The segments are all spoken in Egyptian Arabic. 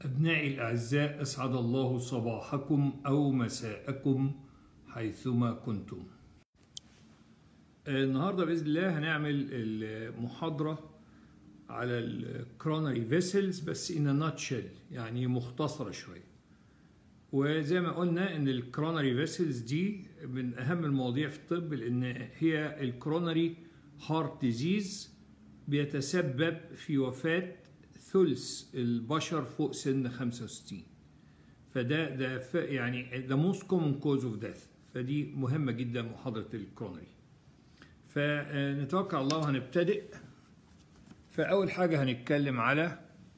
أبنائي الأعزاء أسعد الله صباحكم أو مساءكم حيثما كنتم النهاردة بإذن الله هنعمل المحاضرة على الكرونري فيسلز بس in a nutshell يعني مختصرة شوية وزي ما قلنا ان الكرونري فيسلز دي من اهم المواضيع في الطب لان هي الكرونري هارت ديزيز بيتسبب في وفاة ثلث البشر فوق سن 65 فده ده يعني ده موست كومن كوز اوف ديث فدي مهمة جدا محاضرة الكرونري فنتوكل على الله وهنبتدئ فأول حاجة هنتكلم على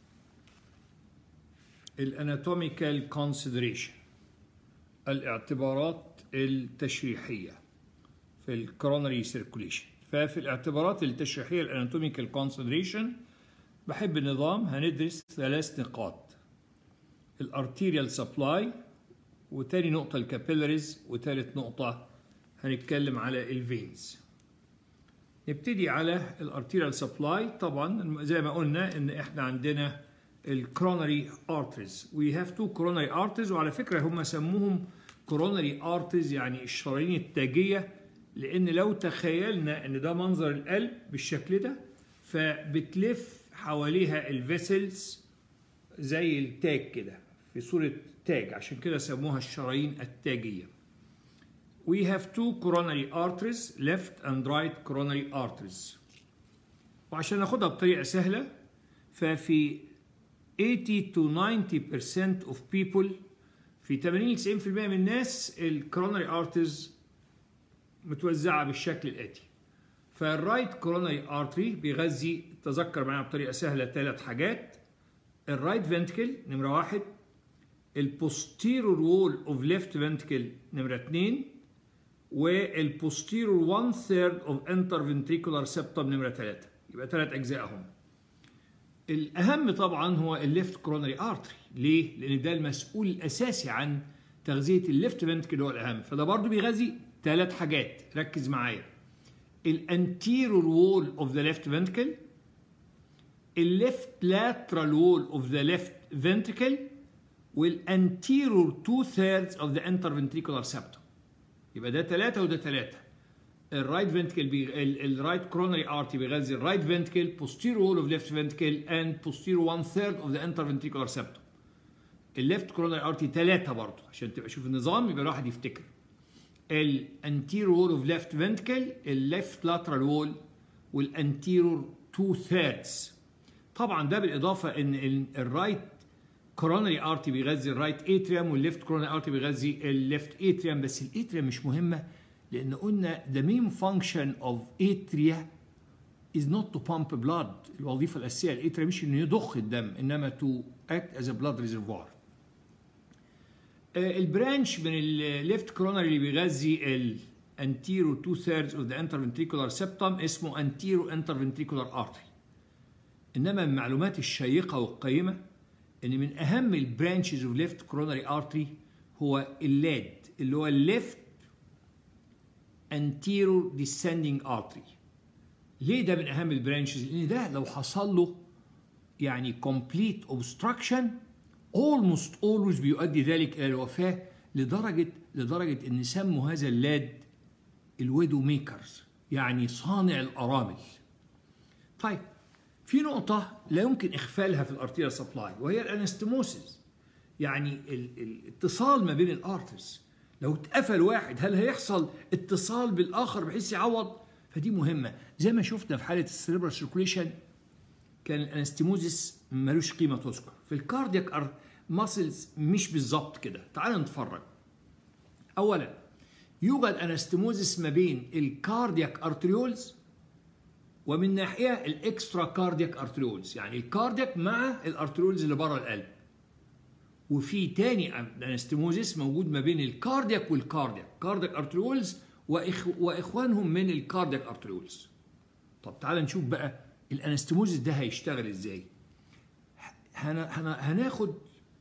الاناتوميكال كونسيدريشن الاعتبارات التشريحية في الكرونري سيركوليشن ففي الاعتبارات التشريحية الاناتوميكال كونسيدريشن بحب النظام هندرس ثلاث نقاط الارتيريال سبلاي وتاني نقطة الكابيلاريز وتالت نقطة هنتكلم على الفينز نبتدي على الارتيريال سبلاي طبعا زي ما قلنا ان احنا عندنا الكرونري ارتريز وي هاف تو كرونري ارتريز وعلى فكره هم سموهم كرونري ارتريز يعني الشرايين التاجيه لان لو تخيلنا ان ده منظر القلب بالشكل ده فبتلف حواليها الفيسلز زي التاج كده في صوره تاج عشان كده سموها الشرايين التاجيه we have two coronary arteries left and right coronary arteries وعشان ناخدها بطريقه سهله ففي 80 to 90% of people في 80 90% من الناس الكوروناري ارتريز متوزعه بالشكل الاتي فالرايت كوروناري ارتري بيغذي تذكر معايا بطريقه سهله ثلاث حاجات الرايت فنتكل نمره واحد البوستيرور وول اوف ليفت فنتكل نمره اثنين والبوستيرور 1 ثيرد اوف انتر فنتريكولار سبتم نمره ثلاثه يبقى ثلاث اجزاء هم الاهم طبعا هو الليفت كورونري ارتري ليه لان ده المسؤول الاساسي عن تغذيه الليفت فنتكل هو الاهم فده برضو بيغذي ثلاث حاجات ركز معايا الانتيرور وول اوف ذا ليفت فنتكل الليفت لاترال وول اوف ذا ليفت فنتكل والانتيرور 2 ثيردز اوف ذا انتر فنتريكولار سبتم يبقى ده ثلاثه وده ثلاثه الرايت فنتكل بي... الرايت كورونري ارتي بيغذي الرايت فنتكل posterior wall of left ventricle and posterior one third of the interventricular septum الليفت كورونري ارتي ثلاثة برضه عشان تبقى شوف النظام يبقى الواحد يفتكر الانتيرور وول اوف ليفت فنتكل الليفت لاترال وول والانتيرور تو ثيردز طبعا ده بالاضافه ان الرايت كورونري ارتي بيغذي الرايت اتريوم والليفت كورونري ارتي بيغذي الليفت اتريوم بس الاتريوم مش مهمه لان قلنا the main function of atria is not to pump blood الوظيفه الاساسيه للاتريا مش انه يضخ الدم انما to act as a blood reservoir البرانش من الليفت كورونري اللي بيغذي الانتيرو 2 thirds of the interventricular septum اسمه anterior interventricular artery انما من المعلومات الشيقه والقيمه ان من اهم البرانشز اوف ليفت كورونري ارتري هو اللاد اللي هو الليفت anterior descending artery ليه ده من اهم البرانشز لان ده لو حصل له يعني complete obstruction almost always بيؤدي ذلك الى الوفاه لدرجه لدرجه ان سموا هذا اللاد الويدو ميكرز يعني صانع الارامل طيب في نقطة لا يمكن إغفالها في الأرتيريال سبلاي وهي الأنستموسيس يعني الاتصال ما بين الأرترز لو اتقفل واحد هل هيحصل اتصال بالاخر بحيث يعوض فدي مهمه زي ما شفنا في حاله السيريبرال سيركوليشن كان الانستيموزيس ملوش قيمه تذكر في الكاردياك ماسلز مش بالظبط كده تعال نتفرج اولا يوجد انستيموزيس ما بين الكاردياك ارتريولز ومن ناحيه الاكسترا كاردياك ارتريولز يعني الكاردياك مع الارتريولز اللي بره القلب وفي تاني انستموزيس موجود ما بين الكاردياك والكاردياك كاردياك ارتريولز وإخ... واخوانهم من الكاردياك ارتريولز طب تعال نشوف بقى الانستموزيس ده هيشتغل ازاي هن... هن... هناخد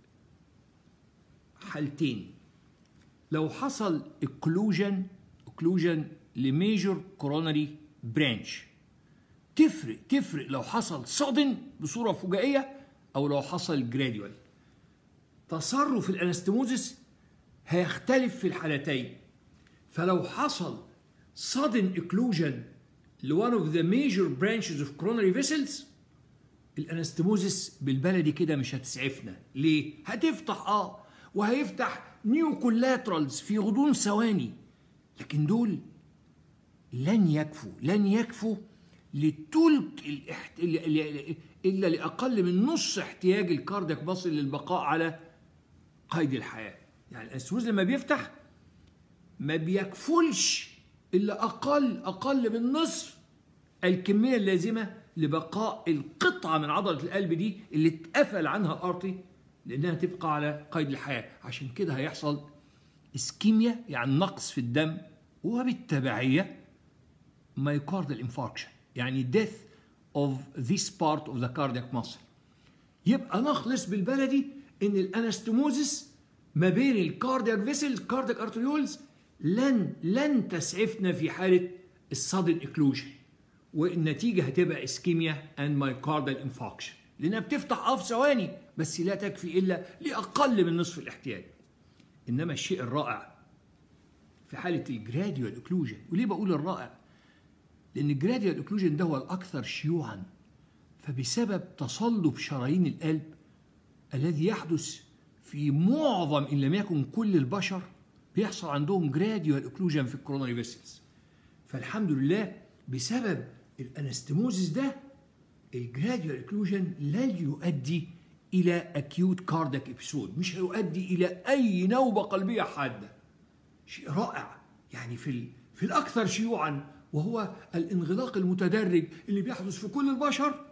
حالتين لو حصل اكلوجن اكلوجن لميجور كوروناري برانش تفرق تفرق لو حصل صدن بصوره فجائيه او لو حصل جراديوال تصرف الانستموزس هيختلف في الحالتين فلو حصل sudden occlusion ل one of the major branches of coronary vessels الانستموزس بالبلدي كده مش هتسعفنا ليه هتفتح اه وهيفتح نيو كولاترالز في غضون ثواني لكن دول لن يكفوا لن يكفوا لتلك الاحت... الا لاقل من نص احتياج الكاردياك مصل للبقاء على قيد الحياه يعني الانستموز لما بيفتح ما بيكفلش الا اقل اقل من نصف الكميه اللازمه لبقاء القطعه من عضله القلب دي اللي اتقفل عنها الارتي لانها تبقى على قيد الحياه عشان كده هيحصل اسكيميا يعني نقص في الدم وبالتبعيه مايوكاردال انفاركشن يعني death of this part of the cardiac muscle يبقى نخلص بالبلدي ان الانستموزس ما بين الكاردياك فيسل الكاردياك ارتريولز لن لن تسعفنا في حاله السادن اكلوجن والنتيجه هتبقى اسكيميا اند مايوكاردال انفاركشن لانها بتفتح اه في ثواني بس لا تكفي الا لاقل من نصف الاحتياج انما الشيء الرائع في حاله الجراديوال اوكلوجن وليه بقول الرائع لان الجراديوال اوكلوجن ده هو الاكثر شيوعا فبسبب تصلب شرايين القلب الذي يحدث في معظم ان لم يكن كل البشر بيحصل عندهم جراديوال اوكلوجن في الكوروناري فيسلز فالحمد لله بسبب الانستموزيس ده الجراديوال اوكلوجن لن يؤدي الى اكيوت كاردك ابسود مش هيؤدي الى اي نوبه قلبيه حاده شيء رائع يعني في في الاكثر شيوعا وهو الانغلاق المتدرج اللي بيحدث في كل البشر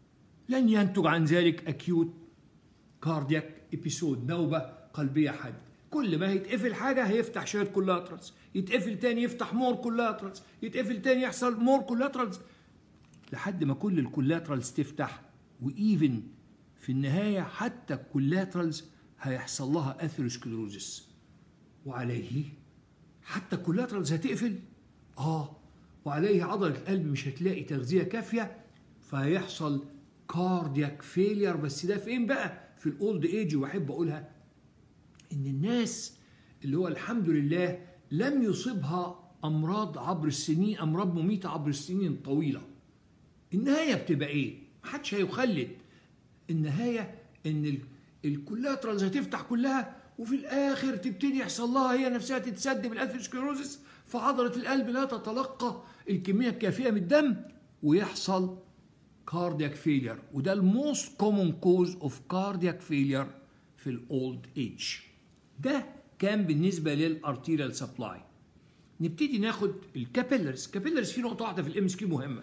لن ينتج عن ذلك اكيوت كاردياك ابيسود نوبه قلبيه حاده كل ما هيتقفل حاجه هيفتح شويه كولاترالز يتقفل تاني يفتح مور كولاترالز يتقفل تاني يحصل مور كولاترالز لحد ما كل الكولاترالز تفتح وايفن في النهايه حتى الكولاترالز هيحصل لها اثيروسكلروزس وعليه حتى الكولاترالز هتقفل اه وعليه عضله القلب مش هتلاقي تغذيه كافيه فهيحصل كاردياك فيلير بس ده فين بقى في الاولد ايج واحب اقولها ان الناس اللي هو الحمد لله لم يصيبها امراض عبر السنين امراض مميته عبر السنين طويله النهايه بتبقى ايه محدش هيخلد النهايه ان الكولاترالز هتفتح كلها وفي الاخر تبتدي يحصل لها هي نفسها تتسد بالاثيروسكليروزس فعضله القلب لا تتلقى الكميه الكافيه من الدم ويحصل كاردياك فيلير وده الموست كومون كوز اوف كاردياك فيلير في الاولد ايج ده كان بالنسبه للارتيريال سبلاي نبتدي ناخد الكابيلرز كابيلرز في نقطه واحده في الام اس كيو مهمه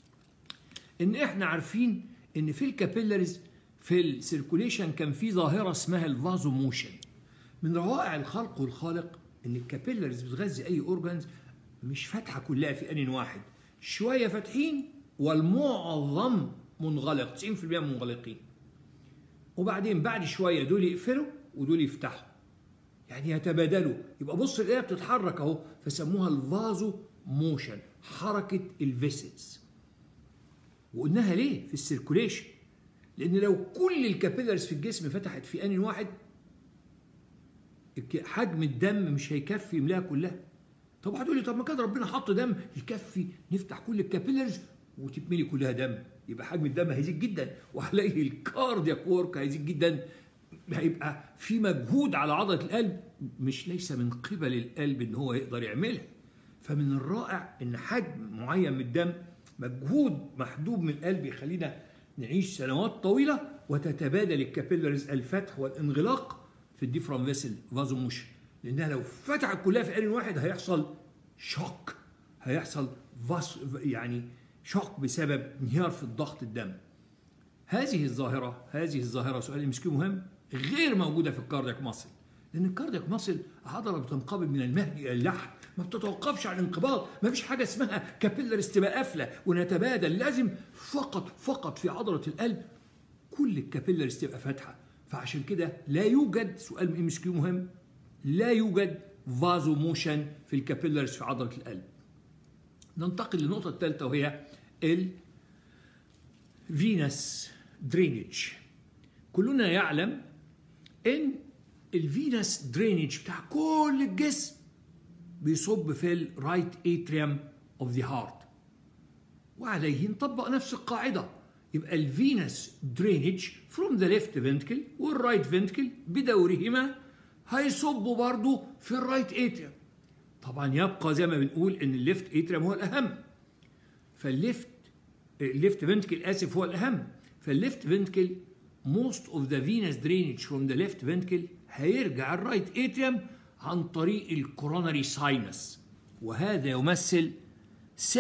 ان احنا عارفين ان في الكابيلرز في السيركوليشن كان في ظاهره اسمها الفازو موشن من روائع الخلق والخالق ان الكابيلرز بتغذي اي اورجانز مش فاتحه كلها في ان واحد شويه فاتحين والمعظم منغلق 90% منغلقين وبعدين بعد شويه دول يقفلوا ودول يفتحوا يعني يتبادلوا يبقى بص الايه بتتحرك اهو فسموها الفازو موشن حركه الفيسلز وقلناها ليه في السيركوليشن لان لو كل الكابيلرز في الجسم فتحت في ان واحد حجم الدم مش هيكفي يملاها كلها طب هتقولي طب ما كان ربنا حط دم يكفي نفتح كل الكابيلرز وتتملي كلها دم يبقى حجم الدم هيزيد جدا وعليه الكاردياك وورك هيزيد جدا هيبقى في مجهود على عضله القلب مش ليس من قبل القلب ان هو يقدر يعملها فمن الرائع ان حجم معين من الدم مجهود محدود من القلب يخلينا نعيش سنوات طويله وتتبادل الكابيلرز الفتح والانغلاق في الديفرام فيسل فازو موشن لانها لو فتحت كلها في ان واحد هيحصل شوك هيحصل فاس يعني شوك بسبب انهيار في الضغط الدم هذه الظاهرة هذه الظاهرة سؤال ام مهم غير موجودة في الكاردياك ماسل لأن الكاردياك ماسل عضلة بتنقبض من المهد إلى اللحم ما بتتوقفش عن الانقباض ما فيش حاجة اسمها كابيلر تبقى قافلة ونتبادل لازم فقط فقط في عضلة القلب كل الكابيلرز تبقى فاتحة فعشان كده لا يوجد سؤال ام اس كيو مهم لا يوجد فازو موشن في الكابيلرز في عضلة القلب ننتقل للنقطة الثالثة وهي الفينس درينج كلنا يعلم ان الفينس درينج بتاع كل الجسم بيصب في الرايت اتريوم اوف ذا هارت وعليه نطبق نفس القاعده يبقى الفينس درينج فروم ذا ليفت فنتكل والرايت فنتكل بدورهما هيصبوا برضه في الرايت اتريوم طبعا يبقى زي ما بنقول ان الليفت اتريوم هو الاهم فالليفت الليفت فنتكل اسف هو الاهم فالليفت فنتكل most of the venous drainage from the left ventricle هيرجع الرايت اتريوم عن طريق الكوروناري ساينس وهذا يمثل 75%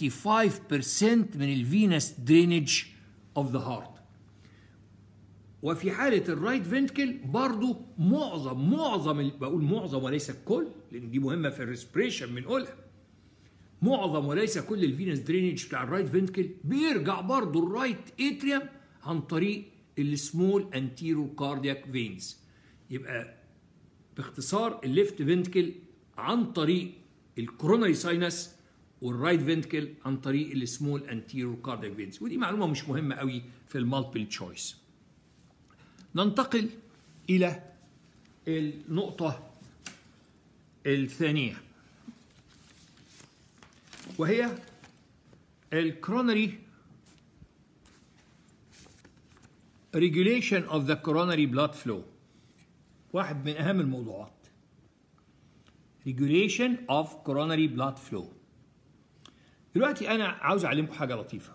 من الفينس درينج اوف ذا هارت وفي حالة الرايت فنتكل برضو معظم معظم بقول معظم وليس الكل لأن دي مهمة في الريسبريشن بنقولها معظم وليس كل الفينس درينج بتاع الرايت فنتكل بيرجع برضو الرايت اتريوم عن طريق السمول انتيرو كاردياك فينز يبقى باختصار الليفت فنتكل عن طريق الكوروناري ساينس والرايت فنتكل عن طريق السمول انتيرو كاردياك فينز ودي معلومه مش مهمه قوي في المالتيبل تشويس ننتقل الى النقطه الثانيه وهي الكرونري regulation of the coronary blood flow واحد من أهم الموضوعات regulation of coronary blood flow دلوقتي أنا عاوز أعلمكم حاجة لطيفة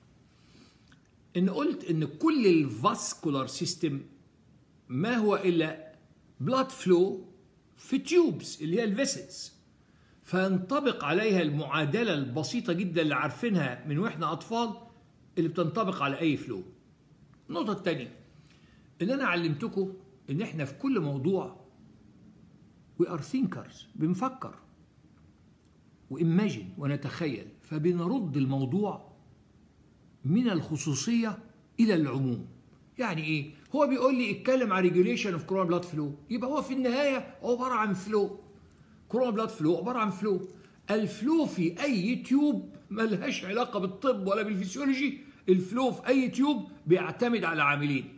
إن قلت إن كل الفاسكولار سيستم ما هو إلا blood flow في تيوبس اللي هي الفيسلز فينطبق عليها المعادلة البسيطة جدا اللي عارفينها من واحنا أطفال اللي بتنطبق على أي فلو النقطة الثانية إن أنا علمتكم إن إحنا في كل موضوع we are thinkers بنفكر وإيماجين ونتخيل فبنرد الموضوع من الخصوصية إلى العموم يعني إيه؟ هو بيقول لي اتكلم عن ريجوليشن اوف كورونا بلاد فلو يبقى هو في النهاية عبارة عن فلو كورونا بلاد فلو عبارة عن فلو الفلو في أي تيوب ملهاش علاقة بالطب ولا بالفسيولوجي الفلو في اي تيوب بيعتمد على عاملين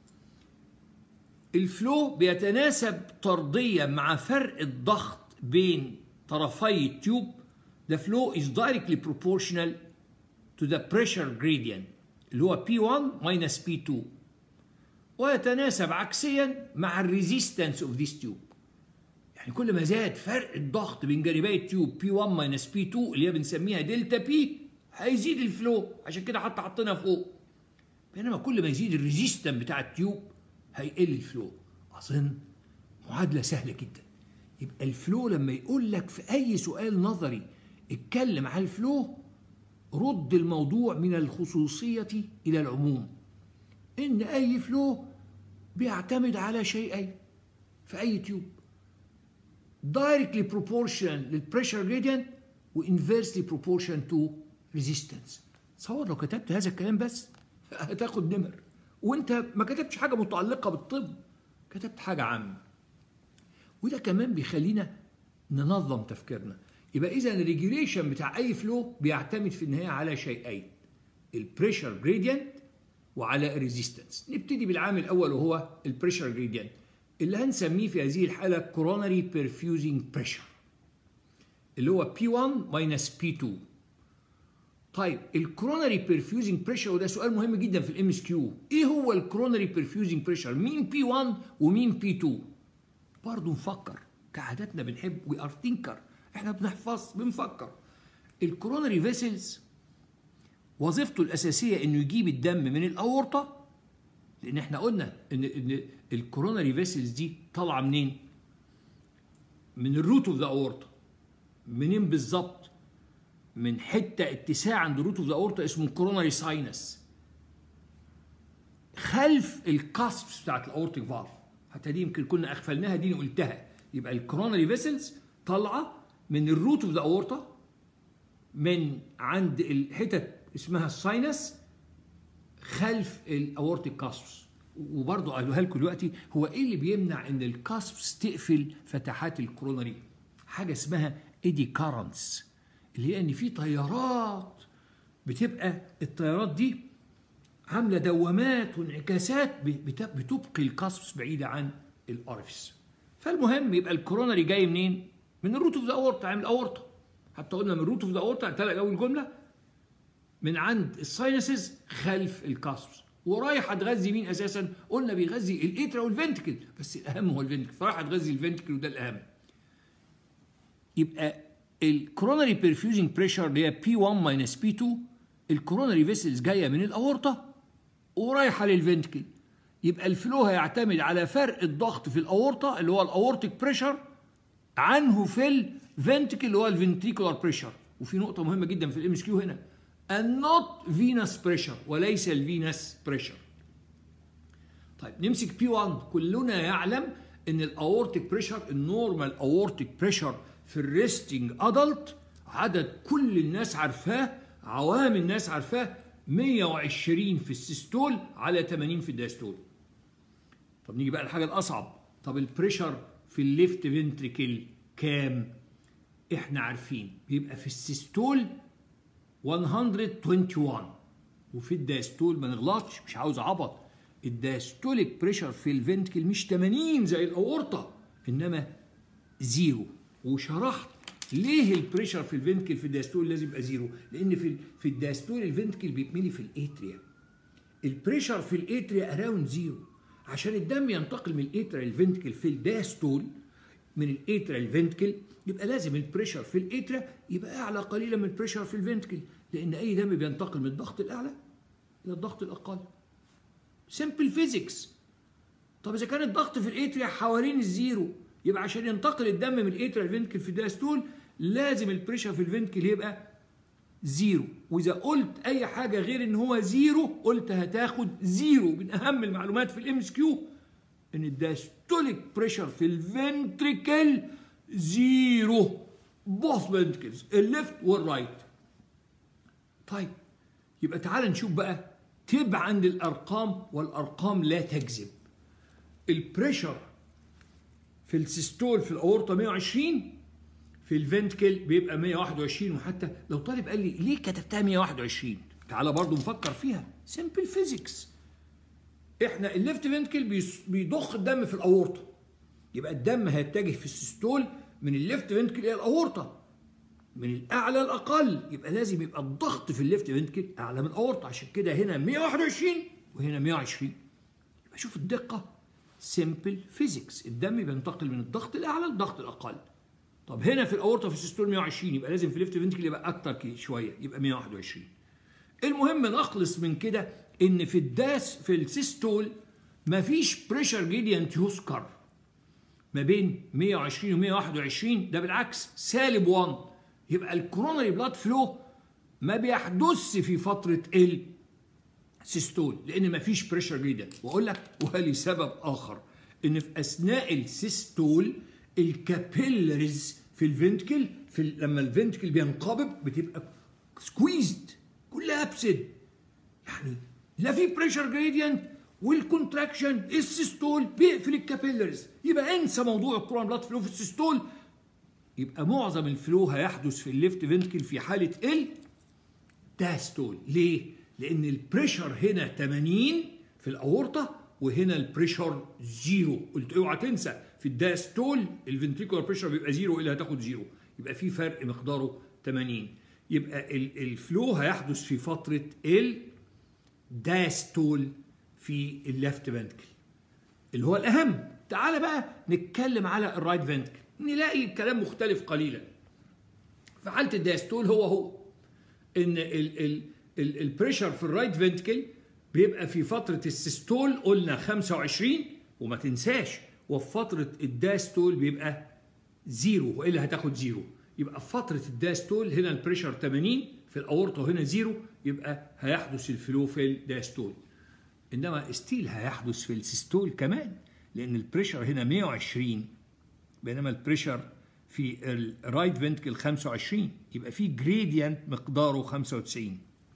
الفلو بيتناسب طرديا مع فرق الضغط بين طرفي التيوب the flow is directly proportional to the pressure gradient اللي هو P1 minus P2 ويتناسب عكسيا مع الريزيستنس اوف ذيس تيوب يعني كل ما زاد فرق الضغط بين جانبي التيوب P1 minus P2 اللي هي بنسميها دلتا بي هيزيد الفلو عشان كده حتى حطينا فوق بينما كل ما يزيد الريزيستن بتاع التيوب هيقل الفلو اظن معادله سهله جدا يبقى الفلو لما يقول لك في اي سؤال نظري اتكلم عن الفلو رد الموضوع من الخصوصيه الى العموم ان اي فلو بيعتمد على شيئين في اي تيوب directly proportional للبريشر gradient وانفيرسلي proportional to ريزيستنس تصور لو كتبت هذا الكلام بس هتاخد نمر وانت ما كتبتش حاجه متعلقه بالطب كتبت حاجه عامه وده كمان بيخلينا ننظم تفكيرنا يبقى اذا الريجوليشن بتاع اي فلو بيعتمد في النهايه على شيئين البريشر جريدينت وعلى الريزيستنس نبتدي بالعامل الاول وهو البريشر جريدينت اللي هنسميه في هذه الحاله كوروناري بيرفيوزنج بريشر اللي هو P1 minus P2 طيب الكروناري بيرفيوزنج بريشر وده سؤال مهم جدا في الام اس كيو ايه هو الكروناري بيرفيوزنج بريشر مين بي 1 ومين بي 2 برضه نفكر كعادتنا بنحب وي ار ثينكر احنا بنحفظ بنفكر الكروناري فيسلز وظيفته الاساسيه انه يجيب الدم من الاورطه لان احنا قلنا ان ان الكروناري فيسلز دي طالعه منين من الروت اوف ذا اورطه منين بالظبط من حته اتساع عند روت اوف ذا اورتا اسمه كوروناري ساينس خلف الكاسبس بتاعت الاورتيك فالف حتى دي يمكن كنا اغفلناها دي قلتها يبقى الكوروناري فيسلز طالعه من الروت اوف ذا اورتا من عند الحتت اسمها الساينس خلف الاورتيك كاسبس وبرضه قالوها لكم دلوقتي هو ايه اللي بيمنع ان الكاسبس تقفل فتحات الكوروناري حاجه اسمها ايدي كارنتس اللي هي ان في تيارات بتبقى التيارات دي عامله دوامات وانعكاسات بتبقي القصص بعيده عن الارفس فالمهم يبقى الكورونري جاي منين؟ من الروت اوف ذا اورتا عامل اورتا حتى قلنا من الروت اوف ذا اورتا تلاقي اول جمله من عند الساينسز خلف الكاسبس ورايح هتغذي مين اساسا؟ قلنا بيغذي الاترا والفنتكل بس الاهم هو الفنتكل فراح هتغذي الفنتكل وده الاهم. يبقى الكورونري بيرفيوزنج بريشر اللي هي بي 1 ماينس بي 2 الكورونري فيسلز جايه من الاورطه ورايحه للفنتكل يبقى الفلو هيعتمد على فرق الضغط في الاورطه اللي هو الاورتيك بريشر عنه في الفنتكل اللي هو الفنتريكولار بريشر وفي نقطه مهمه جدا في الام اس كيو هنا النوت فينس بريشر وليس الفينس بريشر طيب نمسك بي 1 كلنا يعلم ان الاورتيك بريشر النورمال اورتيك بريشر في الريستنج ادلت عدد كل الناس عارفاه عوام الناس عارفاه 120 في السيستول على 80 في الدايستول طب نيجي بقى الحاجه الاصعب طب البريشر في الليفت فنتريكل كام احنا عارفين بيبقى في السيستول 121 وفي الدايستول ما نغلطش مش عاوز عبط الدايستوليك بريشر في الفنتكل مش 80 زي الاورطه انما زيرو وشرحت ليه البريشر في الفنتكل في الدايستول لازم يبقى زيرو لان في في الدايستول الفنتكل بيتملي في الاتريا البريشر في الاتريا اراوند زيرو عشان الدم ينتقل من الاتريا للفنتكل في الدايستول من الاتريا للفنتكل يبقى لازم البريشر في الاتريا يبقى اعلى قليلا من البريشر في الفنتكل لان اي دم بينتقل من الضغط الاعلى الى الضغط الاقل سمبل فيزيكس طب اذا كان الضغط في الاتريا حوالين الزيرو يبقى عشان ينتقل الدم من الاتريا للفنتكل في الدايستول لازم البريشر في الفنتكل يبقى زيرو واذا قلت اي حاجه غير ان هو زيرو قلت هتاخد زيرو من اهم المعلومات في الام اس كيو ان الدايستوليك بريشر في الفنتريكل زيرو بوث فنتكلز الليفت والرايت طيب يبقى تعال نشوف بقى تبع عند الارقام والارقام لا تكذب البريشر في السيستول في الاورطه 120 في الفنتكل بيبقى 121 وحتى لو طالب قال لي ليه كتبتها 121 تعالى برضو نفكر فيها سمبل فيزيكس احنا الليفت فنتكل بيضخ الدم في الاورطه يبقى الدم هيتجه في السيستول من الليفت فنتكل الى الاورطه من الاعلى الاقل يبقى لازم يبقى الضغط في الليفت فنتكل اعلى من الاورطه عشان كده هنا 121 وهنا 120 يبقى شوف الدقه سمبل فيزيكس الدم بينتقل من الضغط الاعلى للضغط الاقل طب هنا في الاورطه في السيستول 120 يبقى لازم في الليفت فنتكل يبقى اكتر شويه يبقى 121 المهم نخلص من كده ان في الداس في السيستول مفيش بريشر جريدينت يذكر ما بين 120 و 121 ده بالعكس سالب 1 يبقى الكورونري بلاد فلو ما بيحدث في فتره السيستول لان مفيش بريشر جريدينت واقول لك ولسبب اخر ان في اثناء السيستول الكابيلريز في الفنتكل في لما الفنتكل بينقبض بتبقى سكويزد كلها ابسد يعني لا في بريشر جريدينت والكونتراكشن السيستول بيقفل الكابيلرز يبقى انسى موضوع الكورون بلاد فلو في السيستول يبقى معظم الفلو هيحدث في الليفت فنتكل في حاله ال داستول ليه؟ لان البريشر هنا 80 في الاورطه وهنا البريشر زيرو قلت اوعى تنسى في الداستول الفنتريكولار بريشر بيبقى زيرو الا هتاخد زيرو يبقى في فرق مقداره 80 يبقى الفلو هيحدث في فتره الداستول في الليفت فنتكل اللي هو الاهم تعال بقى نتكلم على الرايت فنتكل نلاقي الكلام مختلف قليلا في حاله الداستول هو هو ان البريشر في الرايت فنتكل بيبقى في فتره السيستول قلنا 25 وما تنساش وفي فتره الداستول بيبقى زيرو والا هتاخد زيرو يبقى في فتره الداستول هنا البريشر 80 في الاورطه هنا زيرو يبقى هيحدث الفلو في الداستول انما ستيل هيحدث في السيستول كمان لان البريشر هنا 120 بينما البريشر في الرايت فنتكل 25 يبقى في جريدينت مقداره 95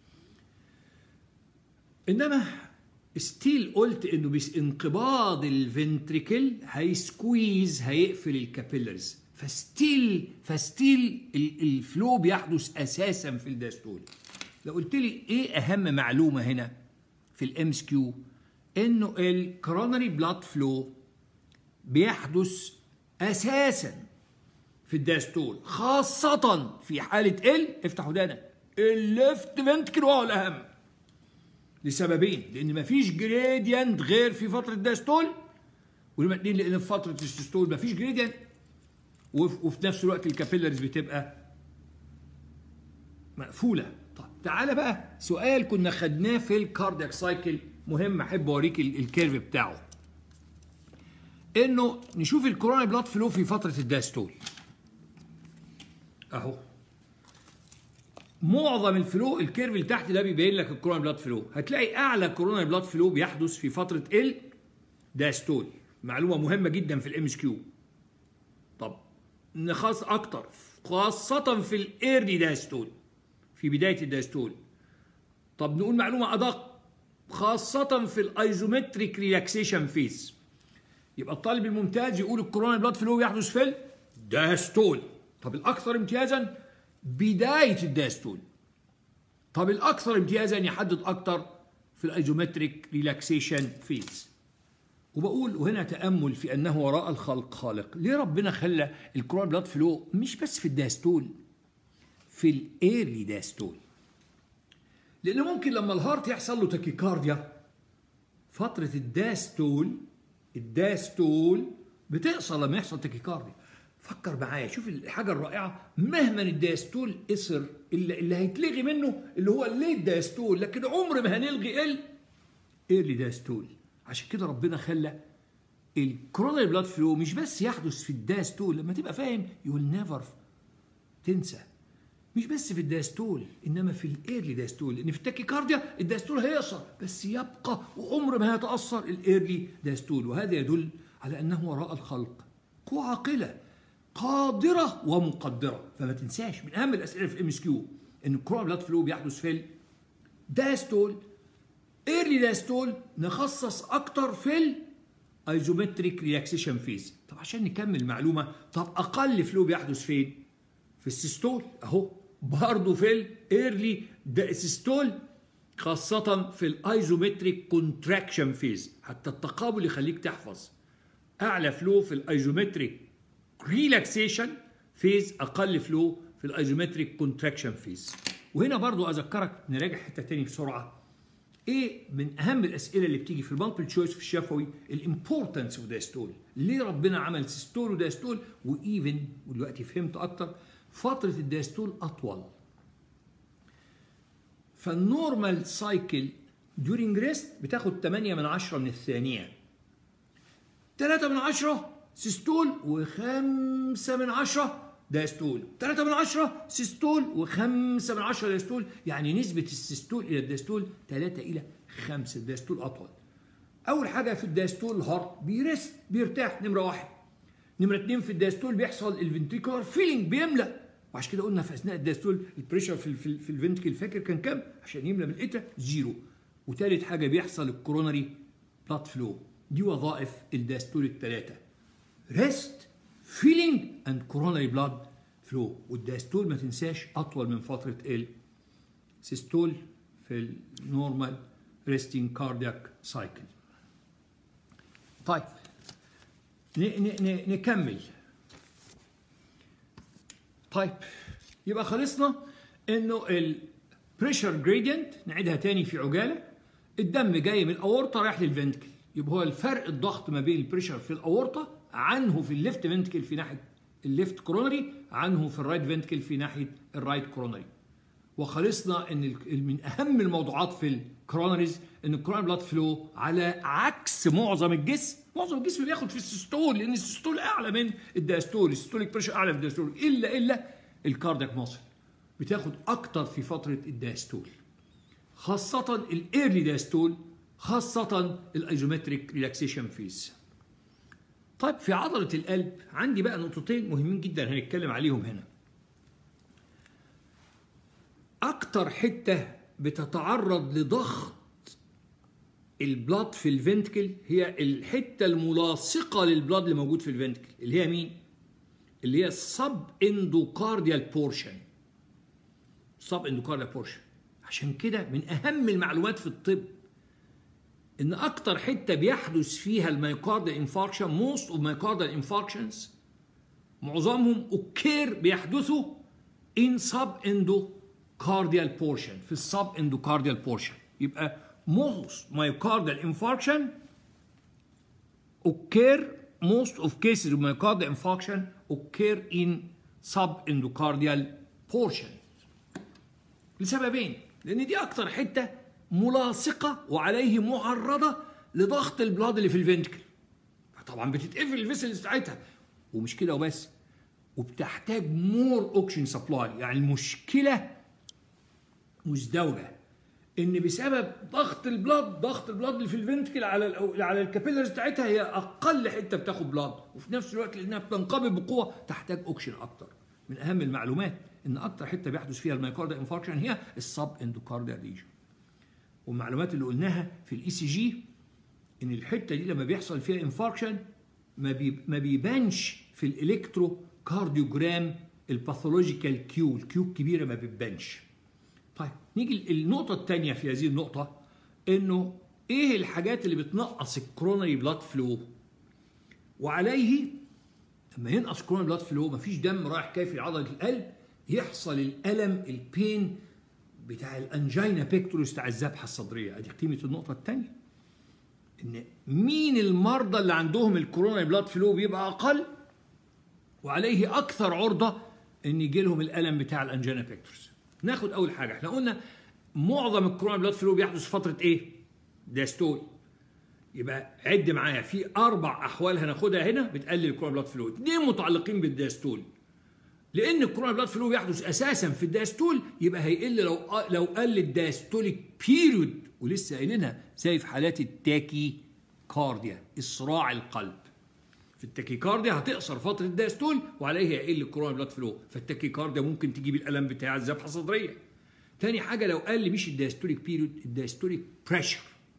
انما ستيل قلت انه بانقباض الفنتريكل هيسكويز هيقفل الكابيلرز فستيل فستيل الفلو بيحدث اساسا في الداستول لو قلت لي ايه اهم معلومه هنا في الام اس كيو انه الكرونري بلاد فلو بيحدث اساسا في الداستول خاصة في حالة ال افتح ودانك الليفت فنتكل هو الأهم لسببين لأن مفيش جريدينت غير في فترة الداستول ولما اتنين لأن في فترة السيستول مفيش جريدينت وفي نفس الوقت الكابيلاريز بتبقى مقفولة طب تعالى بقى سؤال كنا خدناه في الكاردياك سايكل مهم احب اوريك الكيرف بتاعه انه نشوف الكورونا بلاد فلو في فتره الداستول اهو معظم الفلو الكيرف اللي تحت ده بيبين لك الكورونا بلاد فلو هتلاقي اعلى كورونا بلاد فلو بيحدث في فتره ال داستول معلومه مهمه جدا في الام اس كيو طب نخص اكتر خاصه في الايرلي داستول في بدايه الداستول طب نقول معلومه ادق خاصه في الايزومتريك ريلاكسيشن فيز يبقى الطالب الممتاز يقول الكورونا بلاد فلو يحدث في الداستول طب الأكثر امتيازا بداية الداستول طب الأكثر امتيازا يحدد أكثر في الأيزومتريك ريلاكسيشن فيز وبقول وهنا تأمل في أنه وراء الخلق خالق ليه ربنا خلى الكورونا بلاد فلو مش بس في الداستول في الايرلي داستول لأن ممكن لما الهارت يحصل له تاكيكارديا فترة الداستول الداستول بتقصر لما يحصل تاكيكارديا فكر معايا شوف الحاجة الرائعة مهما الدايستول قصر اللي, اللي هيتلغي منه اللي هو الليت دايستول لكن عمر ما هنلغي ال ايرلي دايستول عشان كده ربنا خلى الكوروناري بلاد فلو مش بس يحدث في الدايستول لما تبقى فاهم يو نيفر تنسى مش بس في الدايستول انما في الايرلي دايستول لان في التاكيكارديا الدايستول هيقصر بس يبقى وعمر ما هيتاثر الايرلي دايستول وهذا يدل على انه وراء الخلق قوة عاقلة قادرة ومقدرة فما تنساش من أهم الأسئلة في الام اس كيو إن الكورونا بلاد فلو بيحدث في الدايستول ايرلي دايستول نخصص أكتر في الايزومتريك ريلاكسيشن فيز طب عشان نكمل المعلومة طب أقل فلو بيحدث فين؟ في السيستول أهو برضه في الايرلي سيستول خاصة في الايزومتريك كونتراكشن فيز حتى التقابل يخليك تحفظ أعلى فلو في الايزومتريك ريلاكسيشن فيز اقل فلو في الايزومتريك كونتراكشن فيز وهنا برضو اذكرك نراجع حته تاني بسرعه ايه من اهم الاسئله اللي بتيجي في المالتيبل تشويس في الشفوي الامبورتنس اوف دايستول ليه ربنا عمل سيستول ودايستول وايفن ودلوقتي فهمت اكتر فتره الدايستول اطول فالنورمال سايكل during ريست بتاخد 8 من 10 من الثانيه 3 من 10 سيستول وخمسة من عشرة دايستول ثلاثة من عشرة سيستول وخمسة من عشرة دايستول يعني نسبة السيستول إلى الدايستول ثلاثة إلى خمسة الدايستول أطول أول حاجة في الدايستول الهارت بيرست بيرتاح نمرة واحد نمرة اتنين في الدايستول بيحصل الفنتريكولار فيلينج بيملى وعشان كده قلنا في أثناء الدايستول البريشر في, في, في الفنتكل فاكر كان كام عشان يملى بالإتا زيرو وثالث حاجة بيحصل الكوروناري بلاد فلو دي وظائف الدايستول الثلاثة ريست فيلينج اند كوروناري بلاد فلو والدايستول ما تنساش اطول من فتره السيستول في النورمال ريستنج كاردياك سايكل طيب ن ن نكمل طيب يبقى خلصنا انه البريشر جريدينت نعيدها تاني في عجاله الدم جاي من الاورطه رايح للفنتكل يبقى هو الفرق الضغط ما بين البريشر في الاورطه عنه في الليفت فنتكل في ناحيه الليفت كورونري عنه في الرايت فنتكل في ناحيه الرايت كورونري وخلصنا ان من اهم الموضوعات في الكرونريز ان الكورونري بلاد فلو على عكس معظم الجسم معظم الجسم بياخد في السيستول لان السيستول اعلى من الدايستول السيستوليك بريشر اعلى من الدايستول الا الا الكاردياك ماسل بتاخد اكتر في فتره الدايستول خاصه الايرلي دايستول خاصه الايزومتريك ريلاكسيشن فيز طيب في عضلة القلب عندي بقى نقطتين مهمين جدا هنتكلم عليهم هنا أكتر حتة بتتعرض لضغط البلاد في الفنتكل هي الحتة الملاصقة للبلاد اللي موجود في الفنتكل اللي هي مين؟ اللي هي السب اندوكارديال بورشن سب اندوكارديال بورشن عشان كده من أهم المعلومات في الطب ان اكتر حته بيحدث فيها الميوكاردال انفاركشن موست اوف مايوكاردال انفاركشنز معظمهم اوكير بيحدثوا ان سب اندوكارديال بورشن في السب اندوكارديال بورشن يبقى موست مايوكاردال انفاركشن occur most of cases of myocardial infarction occur in subendocardial portion لسببين لان دي اكتر حته ملاصقه وعليه معرضه لضغط البلاد اللي في الفنتكل طبعا بتتقفل الفيسلز بتاعتها ومش كده وبس وبتحتاج مور اوكسجين سبلاي يعني المشكله مزدوجه ان بسبب ضغط البلاد ضغط البلاد اللي في الفنتكل على ال على الكابيلرز بتاعتها هي اقل حته بتاخد بلاد وفي نفس الوقت لانها بتنقبض بقوه تحتاج اوكسجين اكتر من اهم المعلومات ان اكتر حته بيحدث فيها الميوكاردال انفاركشن هي السب اندوكاردال ريجن والمعلومات اللي قلناها في الاي سي جي ان الحته دي لما بيحصل فيها انفاركشن ما بي ما بيبانش في الالكترو كارديوجرام الباثولوجيكال كيو الكيو الكبيره ما بتبانش طيب نيجي النقطة الثانية في هذه النقطة إنه إيه الحاجات اللي بتنقص الكرونري بلاد فلو؟ وعليه لما ينقص كرونري بلاد فلو مفيش دم رايح كافي لعضلة القلب يحصل الألم البين بتاع الأنجينا بيكتوريس بتاع الذبحة الصدرية أدي قيمة النقطة الثانية إن مين المرضى اللي عندهم الكرونري بلاد فلو بيبقى أقل وعليه أكثر عرضة إن يجي لهم الألم بتاع الأنجينا بيكتوريس ناخد اول حاجه احنا قلنا معظم الكورونا بلاد فلو بيحدث في فتره ايه داستول يبقى عد معايا في اربع احوال هناخدها هنا بتقلل الكورونا بلاد فلو اثنين متعلقين بالداستول لان الكورونا بلاد فلو بيحدث اساسا في الداستول يبقى هيقل لو لو قل الداستوليك بيريود ولسه قايلينها زي في حالات التاكي كارديا اصراع القلب في التاكيكارديا هتقصر فتره الداستول وعليها يقل الكورونا بلاد فلو فالتاكيكارديا ممكن تجيب الالم بتاع الذبحه الصدريه تاني حاجه لو قل مش الداستوليك بيريود الداستوليك بريشر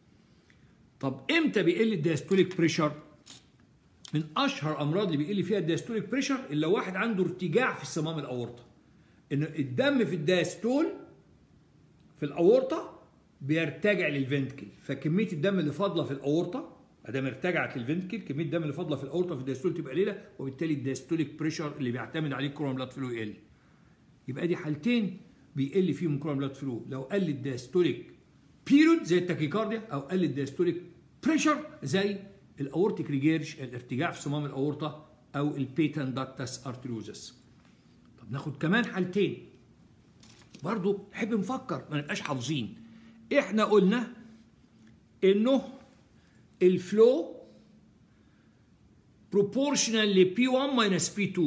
طب امتى بيقل الداستوليك بريشر من اشهر امراض اللي بيقل فيها الداستوليك بريشر اللي واحد عنده ارتجاع في الصمام الاورطه ان الدم في الداستول في الاورطه بيرتجع للفنتكل فكميه الدم اللي فاضله في الاورطه ادام ارتجعت للفنتكل كميه الدم اللي فاضله في الاورطه في الداستول تبقى قليله وبالتالي الداستوليك بريشر اللي بيعتمد عليه الكورونا بلاد فلو يقل يبقى دي حالتين بيقل فيهم الكورونا بلاد فلو لو قل الداستوليك بيريود زي التاكيكارديا او قل الداستوليك بريشر زي الاورتيك ريجيرش الارتجاع في صمام الاورطه او البيتان داكتاس ارتيروزس طب ناخد كمان حالتين برضو نحب نفكر ما نبقاش حافظين احنا قلنا انه الفلو proportional ل P1 minus P2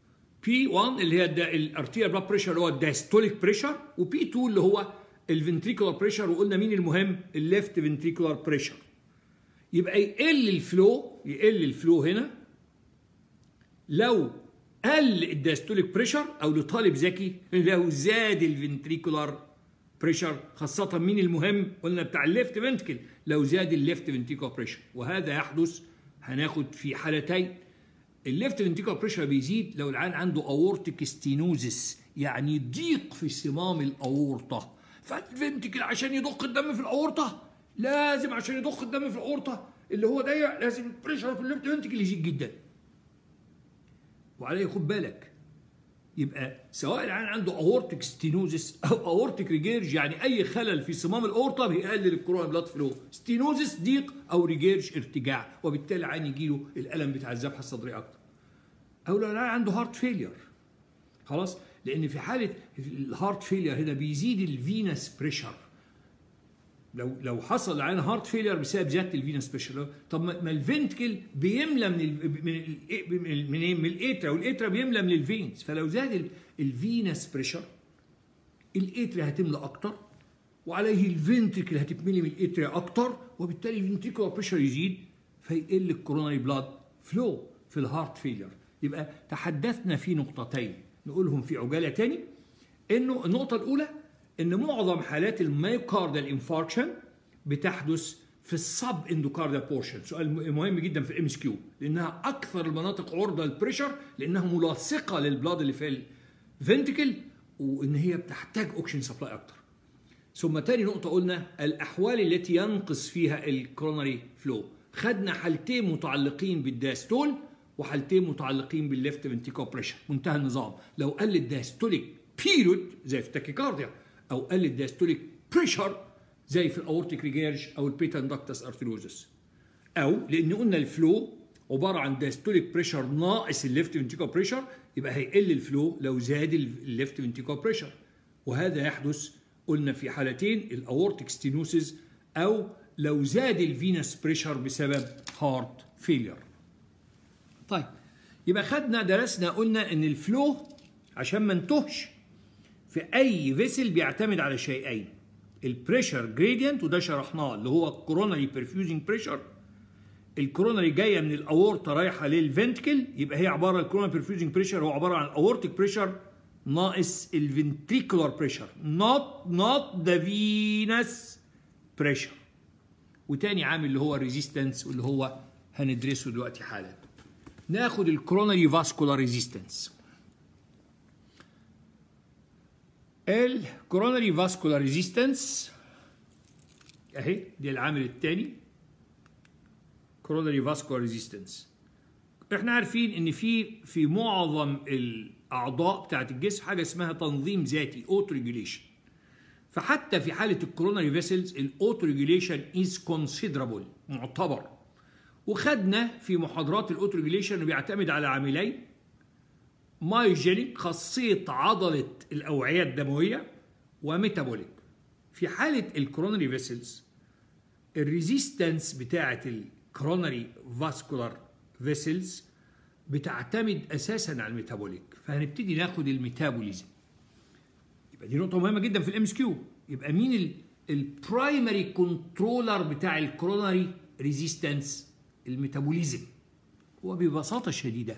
P1 اللي هي الارتيريال بلاد بريشر اللي هو الدايستوليك بريشر و P2 اللي هو الفنتريكولار بريشر وقلنا مين المهم الليفت فنتريكولار بريشر يبقى يقل الفلو يقل الفلو هنا لو قل الدايستوليك بريشر او لطالب ذكي لو زاد الفنتريكولار بريشر خاصة مين المهم؟ قلنا بتاع الليفت فنتكل لو زاد الليفت فنتيكولار بريشر وهذا يحدث هناخد في حالتين الليفت فنتيكولار بريشر بيزيد لو العيان عنده اورتيك ستينوزس يعني ضيق في صمام الاورطه فالفنتكل عشان يضخ الدم في الاورطه لازم عشان يضخ الدم في الاورطه اللي هو ضيق لازم البريشر في الليفت فنتكل يزيد جدا وعليه خد بالك يبقى سواء العيان عنده اورتيك ستينوزس او اورتيك ريجيرج يعني اي خلل في صمام الاورطه بيقلل الكورونا بلاد فلو ستينوزس ضيق او ريجيرج ارتجاع وبالتالي العيان يجي له الالم بتاع الذبحه الصدريه اكتر او لو العيان عنده هارت فيلير خلاص لان في حاله الهارت فيلير هنا بيزيد الفينس بريشر لو لو حصل العيان هارت فيلير بسبب زياده الفينس بريشر طب ما الفنتكل بيملى من ال من ال من, من الاترا والاترا بيملى من الفينز فلو زاد الفينس بريشر الاترا هتملى اكتر وعليه الفنتكل هتتملي من الاترا اكتر وبالتالي الفنتيكولار بريشر يزيد فيقل الكوروناري بلاد فلو في الهارت فيلير يبقى تحدثنا في نقطتين نقولهم في عجاله تاني انه النقطه الاولى ان معظم حالات الميوكاردال انفاركشن بتحدث في السب اندوكاردال بورشن سؤال مهم جدا في الام اس كيو لانها اكثر المناطق عرضه للبريشر لانها ملاصقه للبلاد اللي في الفنتكل وان هي بتحتاج اوكسجين سبلاي اكتر ثم تاني نقطة قلنا الأحوال التي ينقص فيها الكوروناري فلو خدنا حالتين متعلقين بالداستول وحالتين متعلقين بالليفت فنتيكو بريشر منتهى النظام لو قل الداستوليك بيريود زي في التاكيكارديا او قل الداستوليك بريشر زي في الاورتيك ريجيرج او البيتان داكتس ارثروزس او لان قلنا الفلو عباره عن داستوليك بريشر ناقص الليفت فنتيكو بريشر يبقى هيقل الفلو لو زاد الليفت فنتيكو بريشر وهذا يحدث قلنا في حالتين الاورتيك ستينوسيس او لو زاد الفينس بريشر بسبب هارت فيلير طيب يبقى خدنا درسنا قلنا ان الفلو عشان ما نتهش في اي فيسل بيعتمد على شيئين البريشر جريدينت وده شرحناه اللي هو الكوروناري برفيوزنج بريشر الكوروناري جايه من الاورطه رايحه للفنتكل يبقى هي عباره الكوروناري برفيوزنج بريشر هو عباره عن الاورتيك بريشر ناقص الفنتريكولار بريشر not not the venous pressure وتاني عامل اللي هو الريزيستنس واللي هو هندرسه دلوقتي حالا ناخد الكرونري فاسكولار ريزيستنس الكرونري فاسكولار ريزيستنس اهي دي العامل الثاني كرونري فاسكولار ريزيستنس احنا عارفين ان في في معظم الاعضاء بتاعت الجسم حاجه اسمها تنظيم ذاتي اوتو ريجوليشن فحتى في حاله الكوروناري فيسلز الاوتو ريجوليشن از كونسيدرابل معتبر وخدنا في محاضرات الاوتو ريجوليشن انه بيعتمد على عاملين مايوجينيك خاصيه عضله الاوعيه الدمويه وميتابوليك في حاله الكوروناري فيسلز الريزيستنس بتاعه الكوروناري فاسكولار فيسلز بتعتمد اساسا على الميتابوليك فهنبتدي ناخد الميتابوليزم يبقى دي نقطه مهمه جدا في الام اس كيو يبقى مين البرايمري كنترولر بتاع الكوروناري ريزيستنس الميتابوليزم وببساطه شديده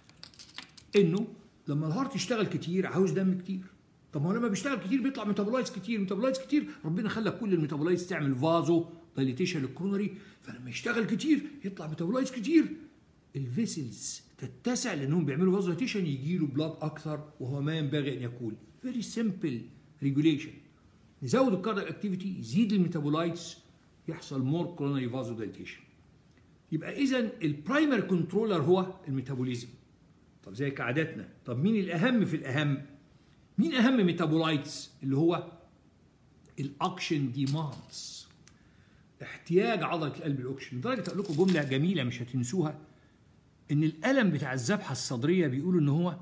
انه لما الهارت يشتغل كتير عاوز دم كتير طب ما هو لما بيشتغل كتير بيطلع ميتابولايتس كتير ميتابولايتس كتير ربنا خلى كل الميتابولايتس تعمل فازو دايليتيشن للكورونري فلما يشتغل كتير يطلع ميتابولايتس كتير الفيسلز تتسع لانهم بيعملوا فازو دايليتيشن يجي له بلاد اكثر وهو ما ينبغي ان يكون فيري سمبل ريجوليشن نزود الكاردياك اكتيفيتي يزيد الميتابولايتس يحصل مور كورونري فازو دايليتيشن يبقى اذا البرايمري كنترولر هو الميتابوليزم طب زي كعادتنا طب مين الاهم في الاهم مين اهم ميتابولايتس اللي هو الاكشن ديماندز احتياج عضله القلب الاكشن لدرجه اقول لكم جمله جميله مش هتنسوها ان الالم بتاع الذبحه الصدريه بيقولوا ان هو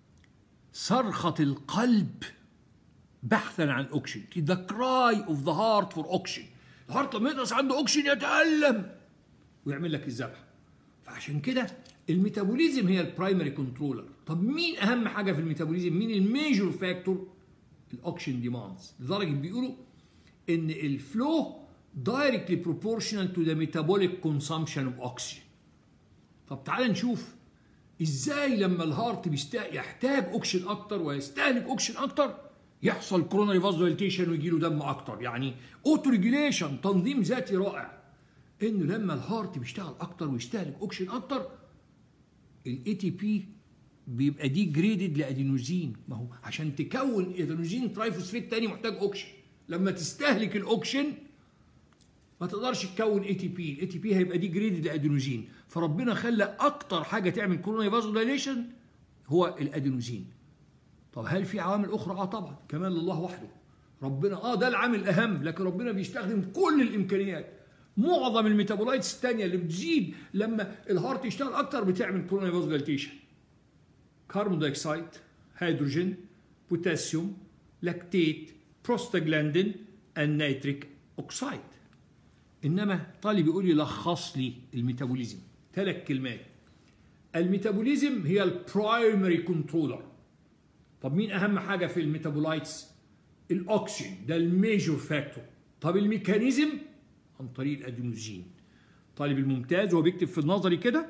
صرخه القلب بحثا عن اوكسجين the cry of the heart for oxygen الهارت لما ينقص عنده اوكسجين يتالم ويعمل لك الذبحه فعشان كده الميتابوليزم هي البرايمري كنترولر طب مين اهم حاجه في الميتابوليزم مين الميجور فاكتور الاوكسجين ديماندز لدرجه بيقولوا ان الفلو دايركتلي بروبورشنال تو ذا ميتابوليك كونسامشن اوف اوكسجين طب تعال نشوف ازاي لما الهارت يحتاج اوكسجين اكتر ويستهلك اوكسجين اكتر يحصل كوروناري فازوليتيشن ويجي له دم اكتر يعني اوتو ريجوليشن تنظيم ذاتي رائع انه لما الهارت بيشتغل اكتر ويستهلك اوكسجين اكتر الاي تي بي بيبقى دي جريدد لادينوزين ما هو عشان تكون ادينوزين ترايفوسفيت تاني محتاج اوكسجين لما تستهلك الاوكسجين ما تقدرش تكون اي تي بي الاي تي بي هيبقى دي جريدد لادينوزين فربنا خلى اكتر حاجه تعمل كوروناري فازودايليشن هو الادينوزين طب هل في عوامل اخرى اه طبعا كمان لله وحده ربنا اه ده العامل الاهم لكن ربنا بيستخدم كل الامكانيات معظم الميتابولايتس الثانيه اللي بتزيد لما الهارت يشتغل اكتر بتعمل كوروناري فازودايليتيشن كربون دايوكسيد هيدروجين بوتاسيوم لاكتيت بروستاجلاندين النيتريك اوكسيد انما طالب يقول لي لخص لي الميتابوليزم ثلاث كلمات الميتابوليزم هي البرايمري كنترولر طب مين اهم حاجه في الميتابولايتس الاكسجين ده الميجور فاكتور طب الميكانيزم عن طريق الادينوزين طالب الممتاز وهو بيكتب في النظري كده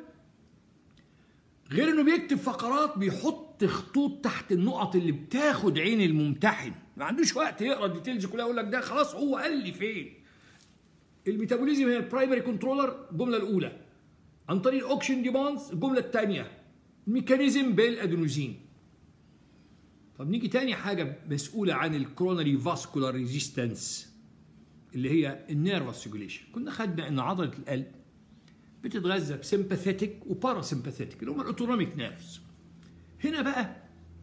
غير انه بيكتب فقرات بيحط خطوط تحت النقط اللي بتاخد عين الممتحن ما عندوش وقت يقرا الديتيلز كلها يقول لك ده خلاص هو قال لي فين الميتابوليزم هي البرايمري كنترولر الجمله الاولى عن طريق الاوكشن ديماندز الجمله الثانيه الميكانيزم بالادينوزين طب نيجي تاني حاجه مسؤوله عن الكرونري فاسكولار ريزيستنس اللي هي النيرفس ريجوليشن كنا خدنا ان عضله القلب بتتغذى بسمباثيتك وباراسمباثيتك اللي هم الاوتونوميك نيرفز هنا بقى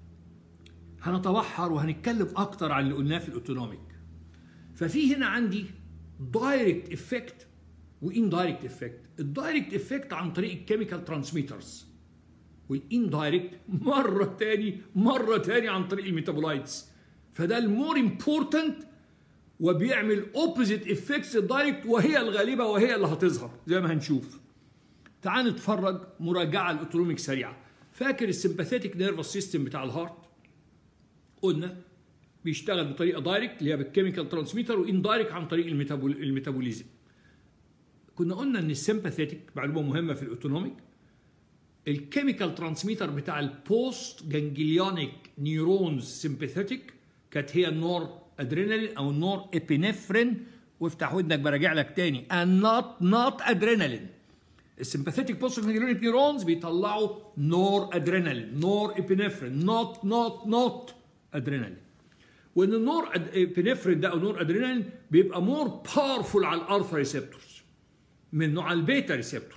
هنتبحر وهنتكلم اكتر عن اللي قلناه في الاوتونوميك ففي هنا عندي دايركت افكت واندايركت افكت الدايركت افكت عن طريق الكيميكال ترانسميترز والاندايركت مره تاني مره تاني عن طريق الميتابولايتس فده المور امبورتنت وبيعمل اوبوزيت افكتس الدايركت وهي الغالبه وهي اللي هتظهر زي ما هنشوف تعال نتفرج مراجعه الاوتونوميك سريعه فاكر السمباثيتك نيرفس سيستم بتاع الهارت قلنا بيشتغل بطريقه دايركت اللي هي بالكيميكال ترانسميتر واندايركت عن طريق الميتابول الميتابوليزم كنا قلنا ان السمباثيتك معلومه مهمه في الاوتونوميك الكيميكال ترانسميتر بتاع البوست جانجليونيك نيورونز سمباثيتك كانت هي النور ادرينالين او النور ابينفرين وافتح ودنك براجع لك تاني and not not ادرينالين السمباثيتك بوست جانجليونيك نيورونز بيطلعوا نور ادرينالين نور ابينفرين not not not ادرينالين وان النور ابينفرين ده او نور ادرينالين بيبقى مور باورفول على الالفا ريسبتورز من نوع البيتا ريسبتور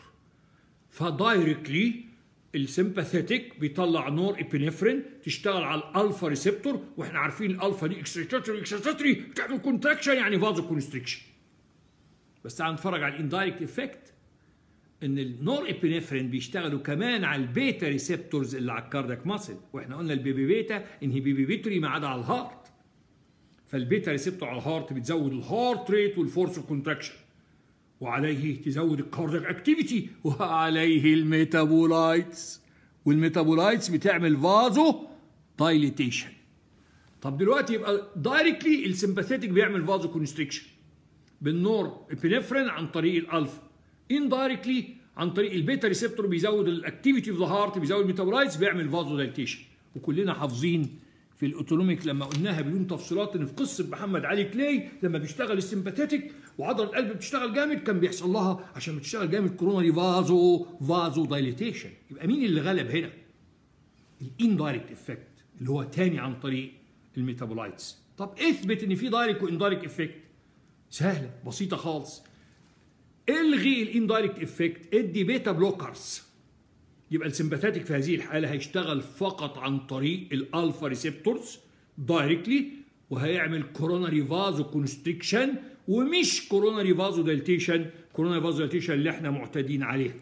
فدايركتلي السمباثيتك بيطلع نور ابينفرين تشتغل على الالفا ريسبتور واحنا عارفين الالفا دي اكستريتوري اكستريتوري بتعمل كونتراكشن يعني فازو كونستريكشن بس تعال نتفرج على الاندايركت افكت ان النور ابينفرين بيشتغلوا كمان على البيتا ريسبتورز اللي على الكاردياك ماسل واحنا قلنا البيبي بيتا انهبيبيتوري ما عدا على الهارت فالبيتا ريسبتور على الهارت بتزود الهارت ريت والفورس كونتراكشن وعليه تزود الكاردياك اكتيفيتي وعليه الميتابولايتس والميتابولايتس بتعمل فازو دايليتيشن طب دلوقتي يبقى دايركتلي السمباثيتك بيعمل فازو كونستريكشن بالنور ابينفرين عن طريق الالفا اندايركتلي عن طريق البيتا ريسبتور بيزود الاكتيفيتي اوف ذا هارت بيزود الميتابولايتس بيعمل فازو دايليتيشن وكلنا حافظين في الاوتونوميك لما قلناها بدون تفصيلات ان في قصه محمد علي كلاي لما بيشتغل السمباثيتك وعضله القلب بتشتغل جامد كان بيحصل لها عشان بتشتغل جامد كوروناري فازو فازو دايليتيشن يبقى مين اللي غلب هنا؟ الاندايركت افكت اللي هو تاني عن طريق الميتابولايتس طب اثبت ان في دايركت واندايركت افكت سهله بسيطه خالص الغي الاندايركت افكت ادي بيتا بلوكرز يبقى السمباثيتك في هذه الحاله هيشتغل فقط عن طريق الالفا ريسبتورز دايركتلي وهيعمل كوروناري فازو كونستريكشن ومش كوروناري فازو دايلتيشن كوروناري فازو دايلتيشن اللي احنا معتادين عليه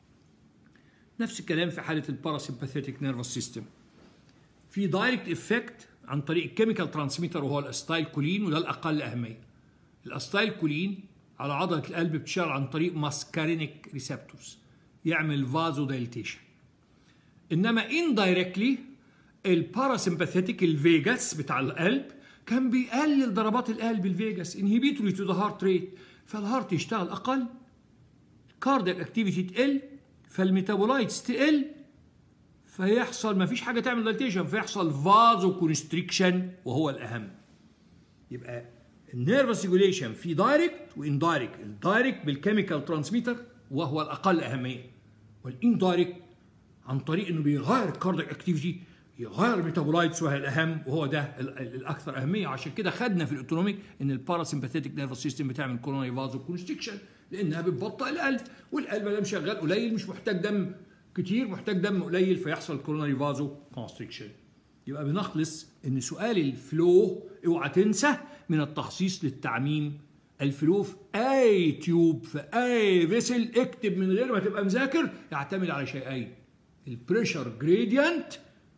نفس الكلام في حاله الباراسمباثيتك نيرفس سيستم في دايركت افكت عن طريق الكيميكال ترانسميتر وهو الاستايل كولين وده الاقل اهميه الاستايل كولين على عضله القلب بتشتغل عن طريق ماسكارينيك ريسبتورز يعمل فازو دايلتيشن انما اندايركتلي الباراسمباثيتك الفيجاس بتاع القلب كان بيقلل ضربات القلب الفيجاس انهبيتوري تو ذا هارت ريت فالهارت يشتغل اقل كاردياك اكتيفيتي تقل فالميتابولايتس تقل فيحصل ما فيش حاجه تعمل دايلتيشن فيحصل فازو كونستريكشن وهو الاهم يبقى النيرفس ريجوليشن في دايركت واندايركت الدايركت بالكيميكال ترانسميتر وهو الاقل اهميه والاندايركت عن طريق انه بيغير الكاردياك اكتيفيتي يغير الميتابولايتس وهي الاهم وهو ده الاكثر اهميه عشان كده خدنا في الاوتونوميك ان الباراسمباثيتك نيرفس سيستم بتعمل كوروناري فازو كونستريكشن لانها بتبطئ القلب والقلب ده شغال قليل مش محتاج دم كتير محتاج دم قليل فيحصل كوروناري فازو كونستريكشن يبقى بنخلص ان سؤال الفلو اوعى تنسى من التخصيص للتعميم الفلو في اي تيوب في اي فيسل اكتب من غير ما تبقى مذاكر يعتمد على شيئين البريشر جريدينت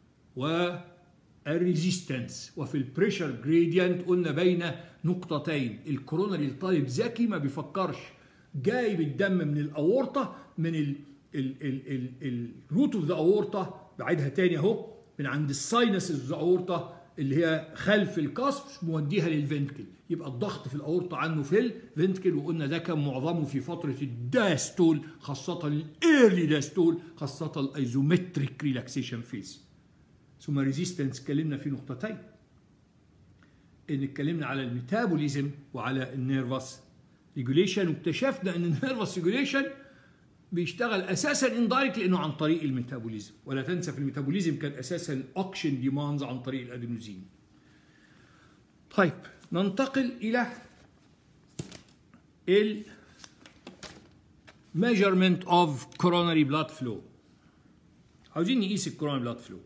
والريزيستنس وفي البريشر جريدينت قلنا بين نقطتين الكوروناري الطالب ذكي ما بيفكرش جايب الدم من الاورطه من الروت اوف ذا اورطه بعيدها تاني اهو من عند الساينسز اوف ذا اورطه اللي هي خلف القصب موديها للفنتكل يبقى الضغط في الاورطه عنه في الفنتكل وقلنا ده كان معظمه في فتره الداستول خاصه الايرلي داستول خاصه الايزومتريك ريلاكسيشن فيز ثم ريزيستنس اتكلمنا في نقطتين ان اتكلمنا على الميتابوليزم وعلى النيرفس ريجوليشن واكتشفنا ان النيرفس ريجوليشن بيشتغل اساسا اندايركت لانه عن طريق الميتابوليزم ولا تنسى في الميتابوليزم كان اساسا الاوكشن ديماندز عن طريق الادينوزين طيب ننتقل الى ال measurement of coronary blood flow عاوزين نقيس الكوروناري بلاد فلو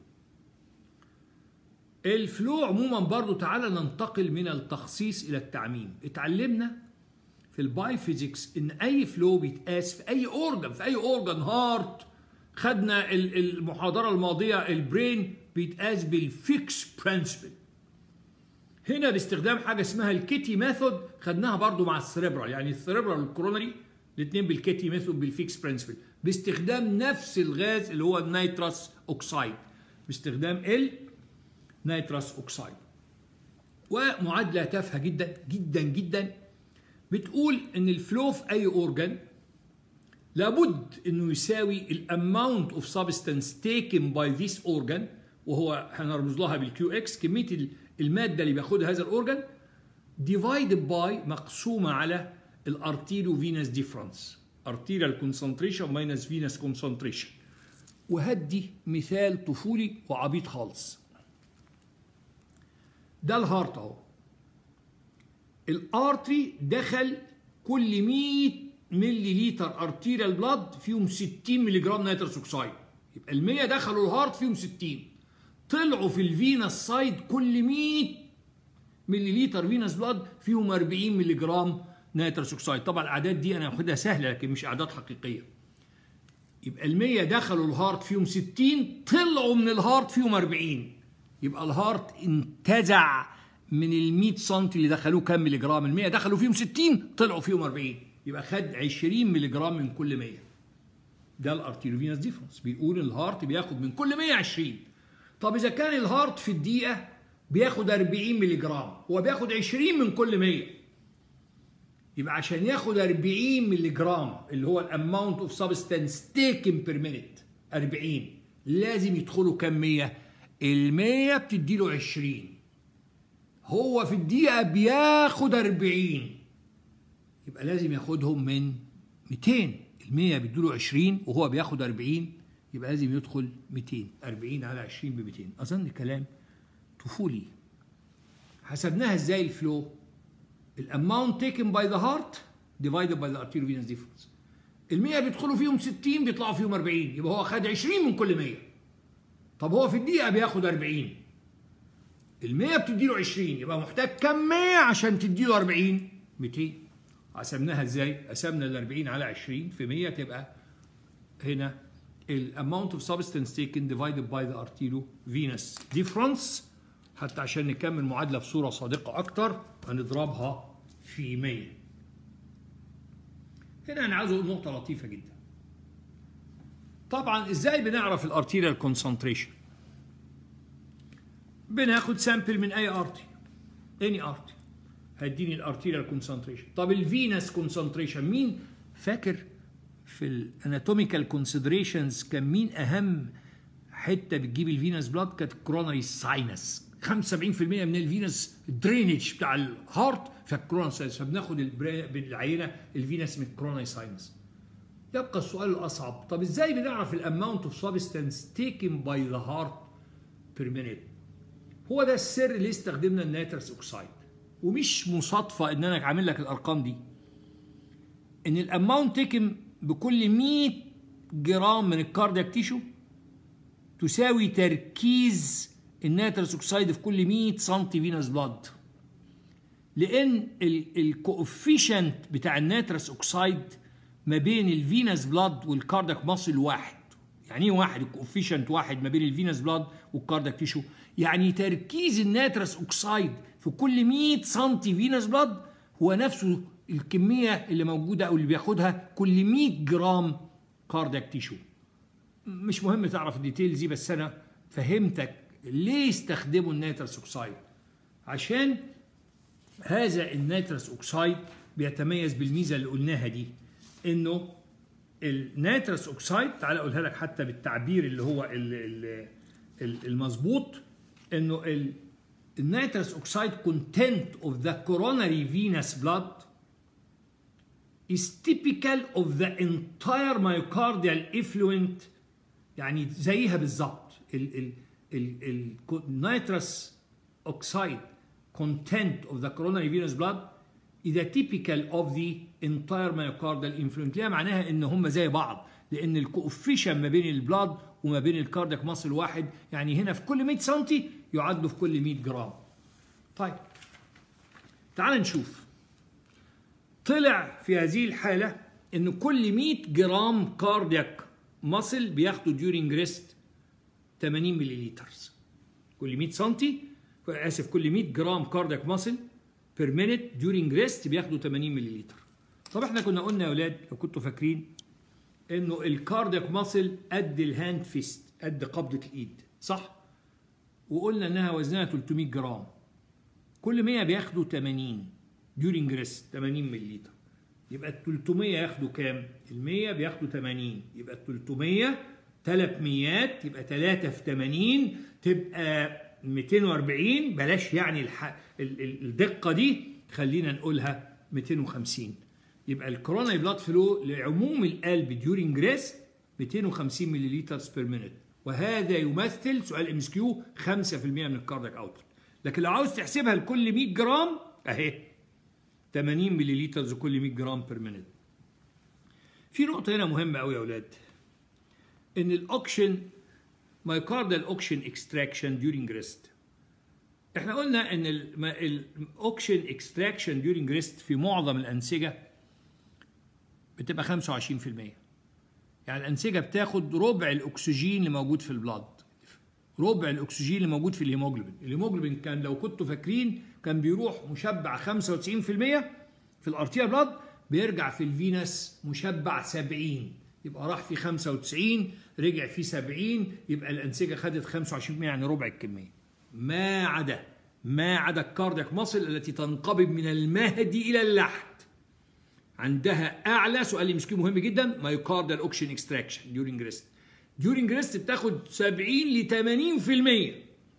الفلو عموما برضو تعالى ننتقل من التخصيص الى التعميم اتعلمنا في الباي فيزيكس ان اي فلو بيتقاس في اي اورجن في اي اورجن هارت خدنا المحاضره الماضيه البرين بيتقاس بالفيكس برنسبل هنا باستخدام حاجه اسمها الكيتي ميثود خدناها برضو مع السريبرال يعني السريبرال والكورونري الاثنين بالكيتي ميثود بالفيكس برنسبل باستخدام نفس الغاز اللي هو النيترس اوكسايد باستخدام ال نيترس اوكسايد ومعادله تافهه جدا جدا جدا بتقول ان الفلو في اي اورجان لابد انه يساوي الاماونت اوف سبستانس تيكن باي ذيس اورجان وهو هنرمز لها بالكيو اكس كميه الماده اللي بياخدها هذا الاورجان ديفايدد باي مقسومه على الارتيريو فينس ديفرنس ارتيريال كونسنتريشن ماينس فينس كونسنتريشن وهدي مثال طفولي وعبيط خالص ده الهارت اهو الارتري دخل كل 100 ملي لتر ارتيريال بلاد فيهم 60 ملي جرام نيترس اوكسايد يبقى ال 100 دخلوا الهارت فيهم 60 طلعوا في الفينس سايد كل 100 ملي لتر فينس بلاد فيهم 40 ملي جرام نيترس اوكسايد طبعا الاعداد دي انا واخدها سهله لكن مش اعداد حقيقيه يبقى ال 100 دخلوا الهارت فيهم 60 طلعوا من الهارت فيهم 40 يبقى الهارت انتزع من ال 100 سم اللي دخلوه كام ملي جرام ال 100 دخلوا فيهم 60 طلعوا فيهم 40 يبقى خد 20 ملي جرام من كل 100 ده الارتيروفينس ديفرنس بيقول الهارت بياخد من كل 100 20 طب اذا كان الهارت في الدقيقه بياخد 40 ملي جرام هو بياخد 20 من كل 100 يبقى عشان ياخد 40 ملي جرام اللي هو الاماونت اوف سبستانس تيكن بير مينيت 40 لازم يدخلوا كام 100 ال 100 بتدي له 20 هو في الدقيقة بياخد 40 يبقى لازم ياخدهم من 200 ال 100 بيدوا له 20 وهو بياخد 40 يبقى لازم يدخل 200 40 على 20 ب 200 أظن كلام طفولي حسبناها ازاي الفلو الاماونت تيكن باي ذا هارت ديفايدد باي ذا arterial venous difference ال 100 بيدخلوا فيهم 60 بيطلعوا فيهم 40 يبقى هو خد 20 من كل 100 طب هو في الدقيقة بياخد 40 ال 100 بتدي له 20 يبقى محتاج كم 100 عشان تدي له 40 200 قسمناها ازاي؟ قسمنا ال 40 على 20 في 100 تبقى هنا الاماونت اوف سبستانس تيكن ديفايدد باي ذا ارتيريو فينس ديفرنس حتى عشان نكمل معادله بصوره صادقه اكتر هنضربها في 100 هنا انا عاوز اقول نقطه لطيفه جدا طبعا ازاي بنعرف الارتيريال كونسنتريشن بناخد سامبل من اي ارتي اني ارتي هيديني الارتيريال كونسنتريشن طب الفينس كونسنتريشن مين فاكر في الاناتوميكال كونسيدريشنز كان مين اهم حته بتجيب الفينس بلاد كانت الكرونري ساينس 75% من الفينس درينج بتاع الهارت فالكرونري ساينس فبناخد بالعينه الفينس من الكرونري ساينس يبقى السؤال الاصعب طب ازاي بنعرف الاماونت اوف سبستانس تيكن باي ذا هارت بير مينيت هو ده السر اللي استخدمنا النيترس اوكسايد ومش مصادفه ان انا عامل لك الارقام دي ان الاماونت تيكن بكل 100 جرام من الكاردياك تيشو تساوي تركيز النيترس اوكسايد في كل 100 سم فينس بلاد لان الكوفيشنت بتاع النيترس اوكسايد ما بين الفينس بلاد والكاردياك ماسل واحد يعني ايه واحد الكوفيشنت واحد ما بين الفينس بلاد والكاردياك تيشو يعني تركيز النيترس اوكسايد في كل 100 سم فينس بلاد هو نفسه الكميه اللي موجوده او اللي بياخدها كل 100 جرام كاردياك تيشو مش مهم تعرف الديتيلز دي بس انا فهمتك ليه استخدموا النيترس اوكسايد عشان هذا النيترس اوكسايد بيتميز بالميزه اللي قلناها دي انه النيترس اوكسايد تعال اقولها لك حتى بالتعبير اللي هو المظبوط انه النيترس اوكسايد كونتنت اوف ذا كوروناري فينس بلاد is typical of the entire myocardial effluent يعني زيها بالظبط النيترس اوكسايد content of the coronary venous blood is typical of the entire myocardial influent ليه معناها ان هم زي بعض لان الكوفيشن ما بين البلاد وما بين الكاردياك ماسل واحد يعني هنا في كل 100 سم يعد في كل 100 جرام طيب تعال نشوف طلع في هذه الحالة ان كل 100 جرام كاردياك ماسل بياخدوا ديورينج ريست 80 ملليلتر كل 100 سم اسف كل 100 جرام كاردياك ماسل بير مينيت ديورينج ريست بياخدوا 80 ملليلتر طب احنا كنا قلنا يا اولاد لو كنتوا فاكرين انه الكاردياك ماسل قد الهاند فيست قد قبضه الايد صح وقلنا انها وزنها 300 جرام كل 100 بياخدوا 80 ديورينج ريست 80 ملليلتر يبقى ال 300 ياخدوا كام؟ ال 100 بياخدوا 80 يبقى ال 300 ثلاث ميات يبقى 3 في 80 تبقى 240 بلاش يعني الح... الدقة دي خلينا نقولها 250 يبقى الكوروناري بلاد فلو لعموم القلب ديورينج ريست 250 ملليلتر بير مينيت وهذا يمثل سؤال ام اس كيو 5% من الكاردياك اوتبوت لكن لو عاوز تحسبها لكل 100 جرام اهي 80 ملليلتر كل 100 جرام بير مينيت في نقطة هنا مهمة قوي يا أولاد إن الأوكشن مايكاردال أوكشن اكستراكشن ديورينج ريست احنا قلنا ان الاوكشن اكستراكشن ديورينج ريست في معظم الانسجه بتبقى 25% يعني الانسجه بتاخد ربع الاكسجين اللي موجود في البلاد ربع الاكسجين اللي موجود في الهيموجلوبين الهيموجلوبين كان لو كنتوا فاكرين كان بيروح مشبع 95% في الارتيا بلاد بيرجع في الفينس مشبع 70 يبقى راح في 95 رجع في 70 يبقى الانسجه خدت 25% يعني ربع الكميه ما عدا ما عدا الكاردياك مصل التي تنقبض من المهدي الى اللحد عندها اعلى سؤال مسكين مهم جدا مايوكاردال اوكشن اكستراكشن ديورنج ريست ديورنج ريست بتاخد 70 ل 80%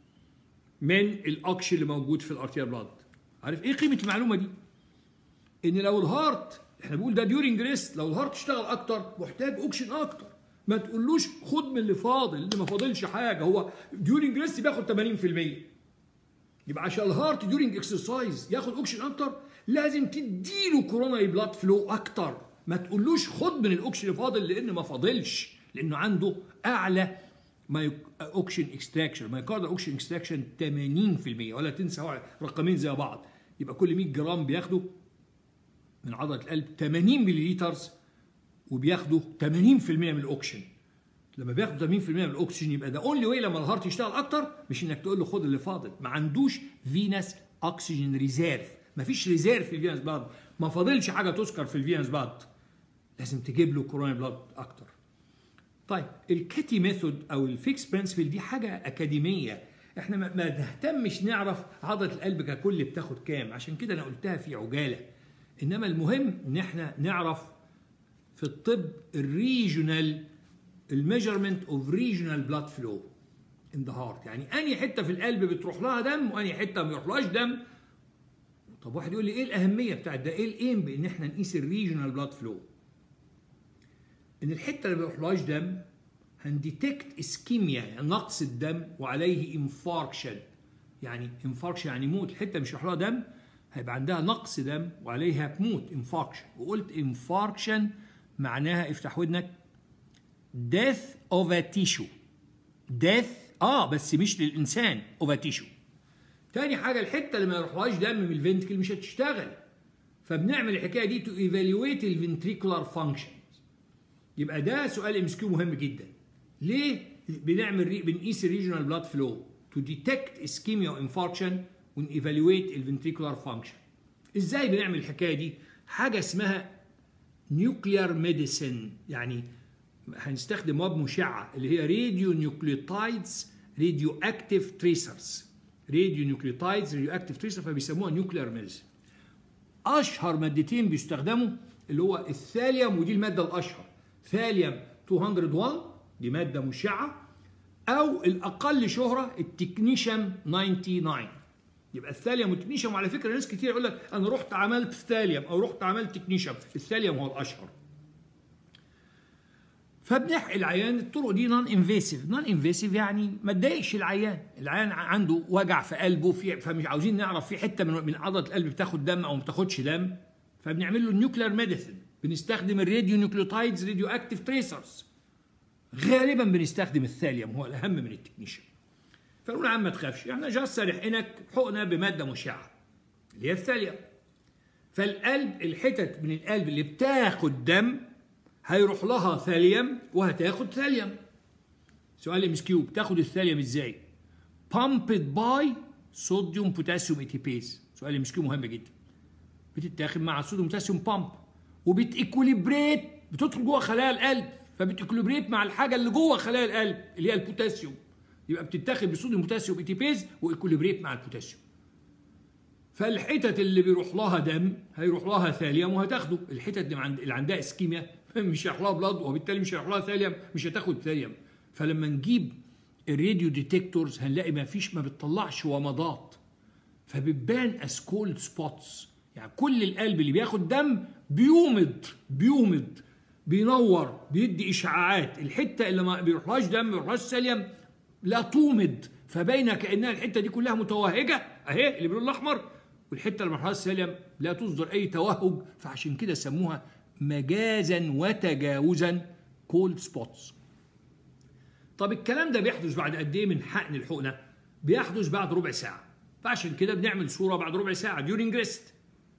من الاوكشن اللي موجود في الارتيا بلاد عارف ايه قيمه المعلومه دي ان لو الهارت احنا بنقول ده ديورنج ريست لو الهارت اشتغل اكتر محتاج اوكشن اكتر ما تقولوش خد من اللي فاضل اللي ما فاضلش حاجه هو ديورنج ريست بياخد 80% يبقى عشان الهارت ديورنج اكسرسايز ياخد اوكسجين اكتر لازم تديله كوروناري بلاد فلو اكتر ما تقولوش خد من الاوكسجين اللي فاضل لان ما فاضلش لانه عنده اعلى ما اوكسجين اكستراكشن مايكاردال اوكسجين اكستراكشن 80% ولا تنسى رقمين زي بعض يبقى كل 100 جرام بياخدوا من عضله القلب 80 مللي وبياخدوا 80% من الاوكسجين لما بياخدوا 80% من الاكسجين يبقى ده اونلي واي لما الهارت يشتغل اكتر مش انك تقول له خد اللي فاضل ما عندوش فينس اكسجين ريزيرف ما فيش ريزيرف في الفينس بلاد ما فاضلش حاجه تذكر في الفينس بلاد لازم تجيب له كورونا بلاد اكتر طيب الكاتي ميثود او الفيكس برنسبل دي حاجه اكاديميه احنا ما نهتمش نعرف عضله القلب ككل بتاخد كام عشان كده انا قلتها في عجاله انما المهم ان احنا نعرف في الطب الريجونال الميجرمنت اوف ريجونال بلاد فلو ان ذا هارت يعني انهي حته في القلب بتروح لها دم وانهي حته ما يروحلهاش دم طب واحد يقول لي ايه الاهميه بتاعت ده ايه الايم بان احنا نقيس الريجونال بلاد فلو ان الحته اللي ما بيروحلهاش دم هنديتكت اسكيميا يعني نقص الدم وعليه انفاركشن يعني انفاركشن يعني موت الحته مش لها دم هيبقى عندها نقص دم وعليها تموت انفاركشن وقلت انفاركشن معناها افتح ودنك death of a tissue death اه بس مش للانسان of a tissue تاني حاجه الحته اللي ما يروحلهاش دم من الفنتكل مش هتشتغل فبنعمل الحكايه دي تو ايفالويت الفنتريكولار فانكشن يبقى ده سؤال ام كيو مهم جدا ليه بنعمل بنقيس الريجونال بلاد فلو تو ديتكت اسكيميا وانفاركشن ونيفالويت الفنتريكولار فانكشن ازاي بنعمل الحكايه دي حاجه اسمها نيوكليار ميديسن يعني هنستخدم مواد مشعه اللي هي راديو نيوكليوتايدز راديو اكتيف تريسرز راديو نيوكليوتايدز راديو اكتيف تريسر فبيسموها نيوكلير ميديسن اشهر مادتين بيستخدموا اللي هو الثاليوم ودي الماده الاشهر ثاليوم 201 دي ماده مشعه او الاقل شهره التكنيشن 99 يبقى الثاليوم والتكنيشيوم وعلى فكره ناس كتير يقول لك انا رحت عملت ثاليوم او رحت عملت تكنيشيوم الثاليوم هو الاشهر فبنحقي العيان الطرق دي نون انفيسيف نون انفيسيف يعني ما تضايقش العيان العيان عنده وجع في قلبه في فمش عاوزين نعرف في حته من من عضله القلب بتاخد دم او ما بتاخدش دم فبنعمل له النيوكلير ميديسن بنستخدم الراديو نيوكليوتايدز راديو اكتيف تريسرز غالبا بنستخدم الثاليوم هو الاهم من التكنيشن فنقول يا عم ما تخافش احنا جاست سارحينك حقنه بماده مشعه اللي هي الثاليوم فالقلب الحتت من القلب اللي بتاخد دم هيروح لها ثاليوم وهتاخد ثاليوم سؤال ام اس كيو بتاخد الثاليوم ازاي؟ بامبد باي صوديوم بوتاسيوم ايتيبيز سؤال ام اس كيو مهم جدا بتتاخد مع الصوديوم بوتاسيوم بامب وبتيكوليبريت بتدخل جوه خلايا القلب فبتيكوليبريت مع الحاجه اللي جوه خلايا القلب اللي هي البوتاسيوم يبقى بتتاخد بصوديوم بوتاسيوم ايتيبيز وايكوليبريت مع البوتاسيوم فالحتت اللي بيروح لها دم هيروح لها ثاليوم وهتاخده الحتت اللي, عند... اللي عندها اسكيميا مش هيروح لها بلاد وبالتالي مش هيروح لها ثاليوم مش هتاخد ثاليوم فلما نجيب الراديو ديتكتورز هنلاقي ما فيش ما بتطلعش ومضات فبتبان از كولد سبوتس يعني كل القلب اللي بياخد دم بيومض بيومض بينور بيدي اشعاعات الحته اللي ما بيروحلهاش دم ما بيروحلهاش ثاليوم لا تومض فباينه كانها الحته دي كلها متوهجه اهي اللي باللون الاحمر والحته اللي مرحله السلم لا تصدر اي توهج فعشان كده سموها مجازا وتجاوزا كولد سبوتس طب الكلام ده بيحدث بعد قد ايه من حقن الحقنه بيحدث بعد ربع ساعه فعشان كده بنعمل صوره بعد ربع ساعه ديورنج ريست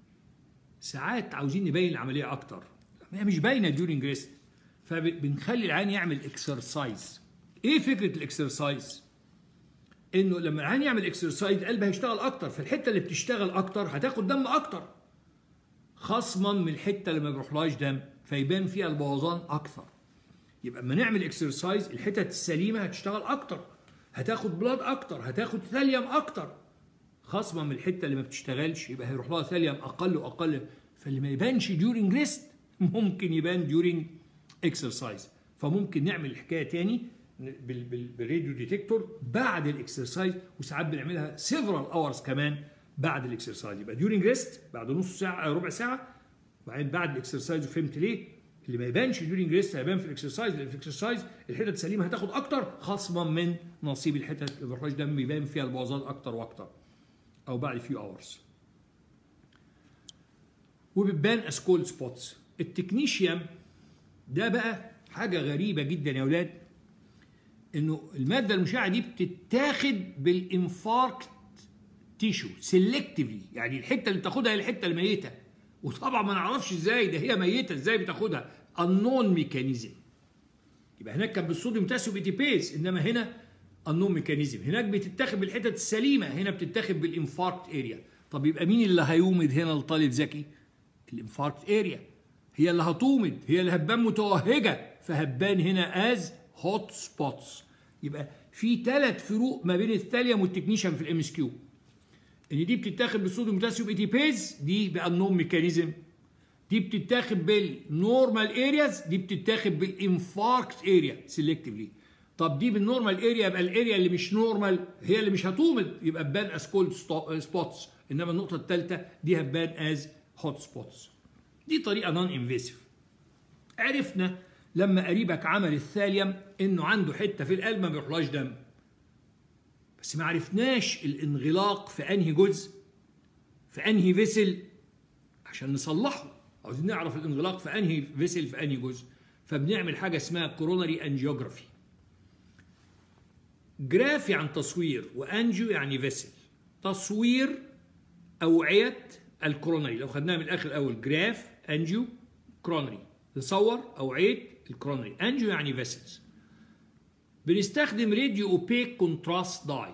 ساعات عاوزين نبين العمليه اكتر هي مش باينه ديورنج ريست فبنخلي العيان يعمل اكسرسايز ايه فكره الاكسرسايز انه لما العيان يعمل اكسرسايز القلب هيشتغل اكتر فالحته اللي بتشتغل اكتر هتاخد دم اكتر خصما من الحته اللي ما بيروحلهاش دم فيبان فيها البوظان اكثر يبقى اما نعمل اكسرسايز الحتت السليمه هتشتغل اكتر هتاخد بلاد اكتر هتاخد ثاليوم اكتر خصما من الحته اللي ما بتشتغلش يبقى هيروح لها ثاليوم اقل واقل فاللي ما يبانش ديورنج ريست ممكن يبان ديورنج اكسرسايز فممكن نعمل الحكايه تاني بالراديو ديتكتور بعد الاكسرسايز وساعات بنعملها سيفرال اورز كمان بعد الاكسرسايز يبقى ديورنج ريست بعد نص ساعه ربع ساعه وبعدين بعد الاكسرسايز وفهمت ليه اللي ما يبانش ديورنج ريست هيبان في الاكسرسايز لان في الاكسرسايز الحتت السليمه هتاخد اكتر خصما من نصيب الحتت اللي بيروحلهاش دم يبان فيها البوظان اكتر واكتر او بعد فيو اورز وبتبان از كولد سبوتس التكنيشيوم ده بقى حاجه غريبه جدا يا اولاد انه الماده المشعه دي بتتاخد بالانفاركت تيشو سيلكتيفلي يعني الحته اللي بتاخدها هي الحته الميته وطبعا ما نعرفش ازاي ده هي ميته ازاي بتاخدها النون ميكانيزم يبقى هناك كان بالصوديوم بوتاسيوم ايتيبيز انما هنا النون ميكانيزم هناك بتتاخد بالحتت السليمه هنا بتتاخد بالانفاركت اريا طب يبقى مين اللي هيومد هنا لطالب ذكي الانفاركت اريا هي اللي هتومد هي اللي هتبان متوهجه فهتبان هنا از هوت سبوتس يبقى في ثلاث فروق ما بين الثاليوم والتكنيشن في الام اس كيو ان دي بتتاخد بالصوديوم بوتاسيوم ايتيبيز دي بالنوم ميكانيزم دي بتتاخد بالنورمال ارياز دي بتتاخد بالانفاركت اريا سيلكتيفلي طب دي بالنورمال اريا يبقى الاريا اللي مش نورمال هي اللي مش هتومد يبقى تبان از كولد سبوتس انما النقطه الثالثه دي هتبان از هوت سبوتس دي طريقه نون انفيسيف عرفنا لما قريبك عمل الثاليوم انه عنده حته في القلب ما بيروحلهاش دم بس ما عرفناش الانغلاق في انهي جزء في انهي فيسل عشان نصلحه عاوزين نعرف الانغلاق في انهي فيسل في انهي جزء فبنعمل حاجه اسمها كوروناري انجيوجرافي جراف يعني تصوير وانجيو يعني فيسل تصوير اوعيه الكوروناري لو خدناها من الاخر الاول جراف انجيو كوروناري نصور اوعيه الكوروناري انجيو يعني فيسلز بنستخدم راديو اوبيك كونتراست داي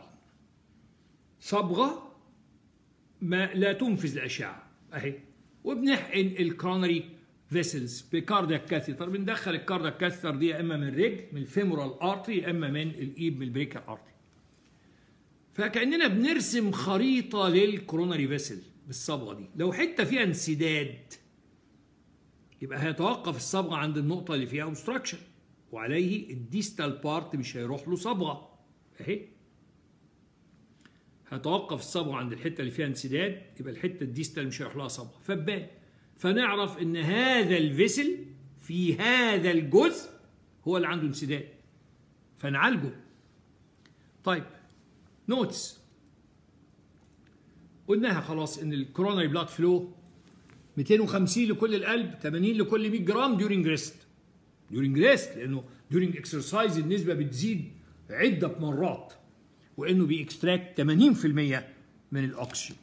صبغه ما لا تنفذ الاشعه اهي وبنحقن الكرونري فيسلز بكاردياك كاثيتر بندخل الكاردياك كاثيتر دي يا اما من الرجل من الفيمورال ارتري يا اما من الايد من البريكر ارتري فكاننا بنرسم خريطه للكوروناري فيسل بالصبغه دي لو حته فيها انسداد يبقى هيتوقف الصبغه عند النقطه اللي فيها اوبستراكشن وعليه الديستال بارت مش هيروح له صبغه اهي هتوقف الصبغه عند الحته اللي فيها انسداد يبقى الحته الديستال مش هيروح لها صبغه فبان فنعرف ان هذا الفيسل في هذا الجزء هو اللي عنده انسداد فنعالجه طيب نوتس قلناها خلاص ان الكوروناري بلاد فلو 250 لكل القلب 80 لكل 100 جرام ديورنج ريست ديورنج ريست لانه ديورنج اكسرسايز النسبه بتزيد عده مرات وانه بيكستراكت 80% من الاكسجين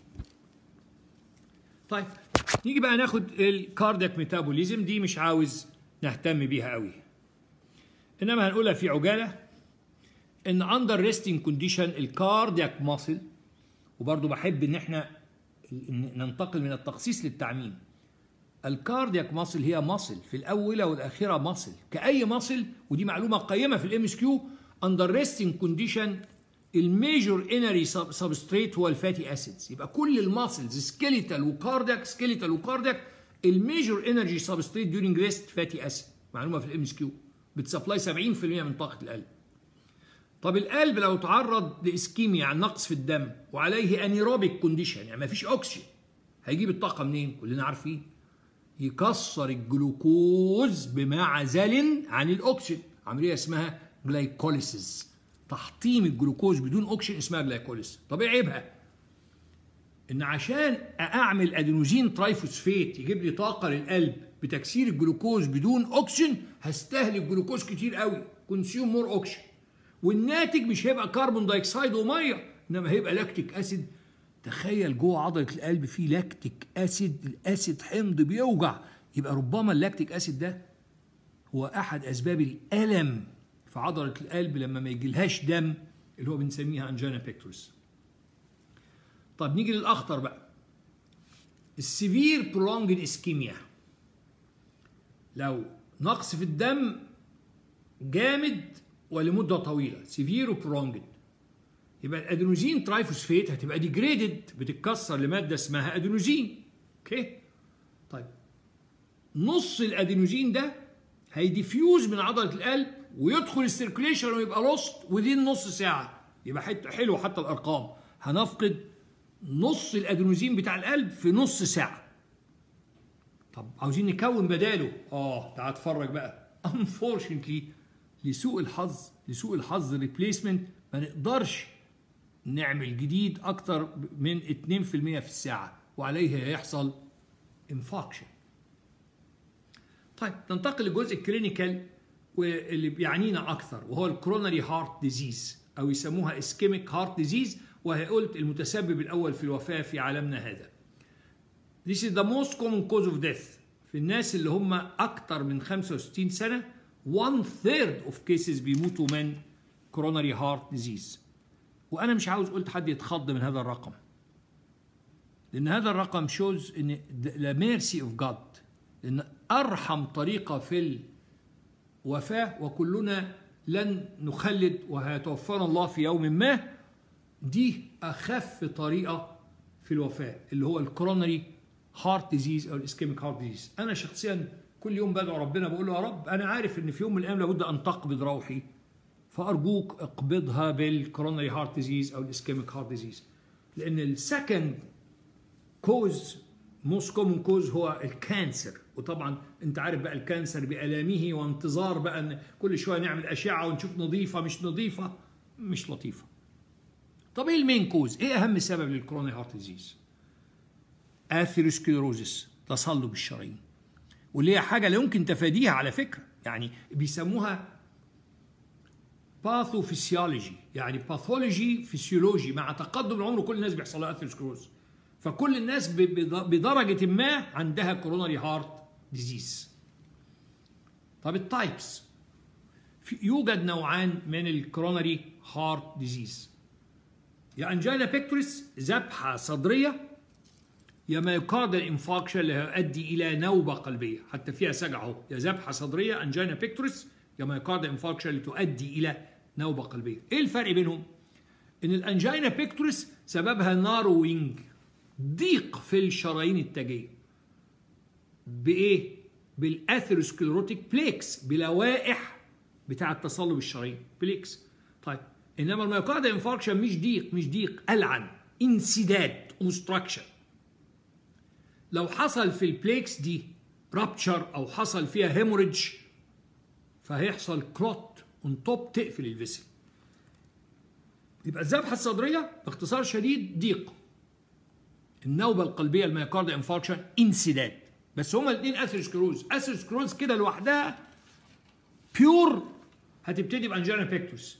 طيب نيجي بقى ناخد الكاردياك ميتابوليزم دي مش عاوز نهتم بيها قوي انما هنقولها في عجاله ان اندر ريستنج كونديشن الكاردياك ماسل وبرضه بحب ان احنا ننتقل من التخصيص للتعميم الكاردياك ماسل هي ماسل في الاولى والاخيره ماسل كاي ماسل ودي معلومه قيمه في الام اس كيو اندر ريستنج كونديشن الميجور انري سبستريت هو الفاتي اسيدز يبقى كل الماسلز سكيليتال وكاردياك سكيليتال وكاردياك الميجور انرجي سبستريت ديورنج ريست فاتي اسيد معلومه في الام اس كيو بتسبلاي 70% من طاقه القلب طب القلب لو تعرض لاسكيميا يعني نقص في الدم وعليه انيروبيك كونديشن يعني ما فيش اكسجين هيجيب الطاقه منين كلنا عارفين يكسر الجلوكوز بمعزل عن الاكسجين عمليه اسمها جلايكوليسيس تحطيم الجلوكوز بدون اكسجين اسمها جلايكوليس طب ايه عيبها ان عشان اعمل ادينوزين ترايفوسفيت يجيب لي طاقه للقلب بتكسير الجلوكوز بدون اكسجين هستهلك جلوكوز كتير قوي كونسيوم مور اكسجين والناتج مش هيبقى كربون دايوكسيد وميه انما هيبقى لاكتيك اسيد تخيل جوه عضله القلب في لاكتيك اسيد الاسيد حمض بيوجع يبقى ربما اللاكتيك اسيد ده هو احد اسباب الالم في عضله القلب لما ما يجيلهاش دم اللي هو بنسميها انجانا بيكتورس طب نيجي للاخطر بقى السيفير برولونجد اسكيميا لو نقص في الدم جامد ولمده طويله سيفير وبرولونجد يبقى الادينوزين ترايفوسفيت هتبقى ديجريدد بتتكسر لماده اسمها ادينوزين اوكي طيب نص الادينوزين ده هيديفيوز من عضله القلب ويدخل السيركوليشن ويبقى لوست ودي نص ساعه يبقى حته حلو حتى الارقام هنفقد نص الادينوزين بتاع القلب في نص ساعه طب عاوزين نكون بداله اه تعال اتفرج بقى انفورشنتلي لسوء الحظ لسوء الحظ ريبليسمنت ما نقدرش نعمل جديد اكتر من 2% في الساعه وعليه هيحصل انفاكشن طيب ننتقل للجزء الكلينيكال واللي بيعنينا اكثر وهو الكرونري هارت ديزيز او يسموها اسكيميك هارت ديزيز وهي قلت المتسبب الاول في الوفاه في عالمنا هذا. This is the most common cause of death في الناس اللي هم اكثر من 65 سنه one third of cases بيموتوا من coronary heart disease. وانا مش عاوز قلت حد يتخض من هذا الرقم. لان هذا الرقم shows ان the mercy of God لان ارحم طريقه في وفاة وكلنا لن نخلد وهيتوفانا الله في يوم ما دي أخف طريقة في الوفاة اللي هو الكرونري هارت ديزيز أو الاسكيميك هارت ديزيز أنا شخصيا كل يوم بدعو ربنا بقول له يا رب أنا عارف إن في يوم من الأيام لابد أن تقبض روحي فأرجوك اقبضها بالكرونري هارت ديزيز أو الاسكيميك هارت ديزيز لأن السكند كوز موست كومن كوز هو الكانسر وطبعا انت عارف بقى الكانسر بالامه وانتظار بقى ان كل شويه نعمل اشعه ونشوف نظيفه مش نظيفه مش لطيفه. طب ايه المين كوز؟ ايه اهم سبب للكروني هارت ديزيز؟ اثيروسكليروزس تصلب الشرايين. واللي هي حاجه لا يمكن تفاديها على فكره، يعني بيسموها باثوفيسيولوجي يعني باثولوجي فيسيولوجي مع تقدم العمر كل الناس بيحصل لها اثيروسكليروز. فكل الناس بدرجة ما عندها كوروناري هارت ديزيز طب التايبس يوجد نوعان من الكوروناري هارت ديزيز يا انجينا بيكتوريس ذبحة صدرية يا مايوكاردال انفاكشن اللي هيؤدي الى نوبة قلبية حتى فيها سجع اهو يا ذبحة صدرية انجينا بيكتوريس يا مايوكاردال انفاكشن اللي تؤدي الى نوبة قلبية ايه الفرق بينهم ان الانجينا بيكتوريس سببها ناروينج ضيق في الشرايين التاجيه بايه بالاثيروسكليروتيك بليكس بلوائح بتاعه تصلب الشرايين بليكس طيب انما الميوكارد انفاركشن مش ضيق مش ضيق العن انسداد اوبستراكشن لو حصل في البليكس دي رابتشر او حصل فيها هيموريدج فهيحصل كلوت اون توب تقفل الفيسل يبقى الذبحه الصدريه باختصار شديد ضيق النوبه القلبيه الميوكارد انفاركشن انسداد بس هما الاثنين اثيروسكلوز اثيروسكلوز كده لوحدها بيور هتبتدي بانجينا بيكتوس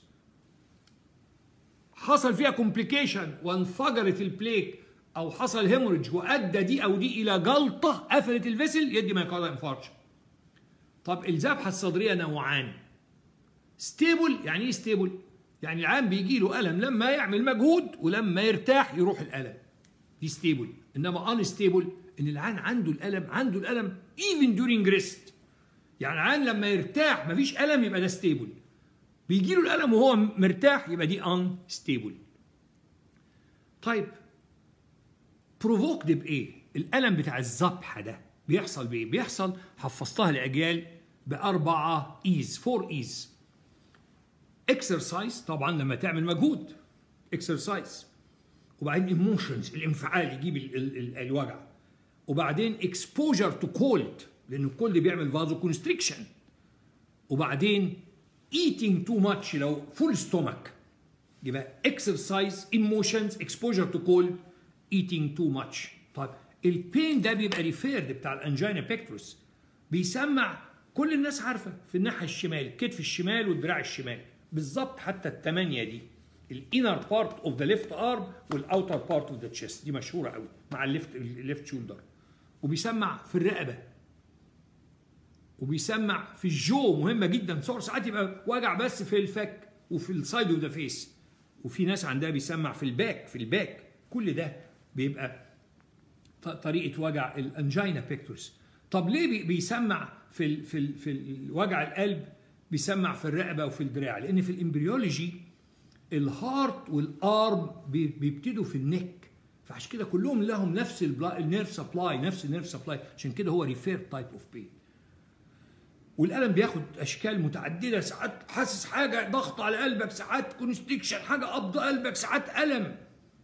حصل فيها كومبليكيشن وانفجرت البليك او حصل هيموريدج وادى دي او دي الى جلطه قفلت الفيسل يدي مايكارد انفاركشن طب الذبحه الصدريه نوعان ستيبل يعني ايه ستيبل يعني العام بيجي له الم لما يعمل مجهود ولما يرتاح يروح الالم دي ستيبل انما ان ستيبل ان العين عنده الالم عنده الالم ايفن دورينج ريست يعني العين لما يرتاح مفيش الم يبقى ده ستيبل بيجي له الالم وهو مرتاح يبقى دي ان ستيبل طيب بروفوكد بايه الالم بتاع الذبحه ده بيحصل بايه بيحصل حفظتها لاجيال باربعه ايز فور ايز اكسرسايز طبعا لما تعمل مجهود اكسرسايز وبعدين ايموشنز الانفعال يجيب ال ال ال الوجع وبعدين اكسبوجر تو كولد لان الكولد بيعمل فازو كونستريكشن وبعدين eating too much لو فول ستومك يبقى exercise emotions exposure to cold eating too much طيب البين ده بيبقى ريفيرد بتاع الانجينا بيكتروس بيسمع كل الناس عارفه في الناحيه الشمال الكتف الشمال والدراع الشمال بالظبط حتى الثمانيه دي الانر بارت اوف ذا ليفت ارم والاوتر بارت اوف ذا تشيست دي مشهوره قوي مع الليفت الليفت شولدر وبيسمع في الرقبه وبيسمع في الجو مهمه جدا صور ساعات يبقى وجع بس في الفك وفي السايد اوف ذا فيس وفي ناس عندها بيسمع في الباك في الباك كل ده بيبقى طريقه وجع الانجينا بيكتورس طب ليه بيسمع في ال في ال في وجع القلب بيسمع في الرقبه وفي الدراع لان في الامبريولوجي الهارت والارم بيبتدوا في النك فعشان كده كلهم لهم نفس النيرف سبلاي نفس النيرف سبلاي عشان كده هو ريفير تايب اوف بين والالم بياخد اشكال متعدده ساعات حاسس حاجه ضغط على قلبك ساعات كونستريكشن حاجه قبض قلبك ساعات الم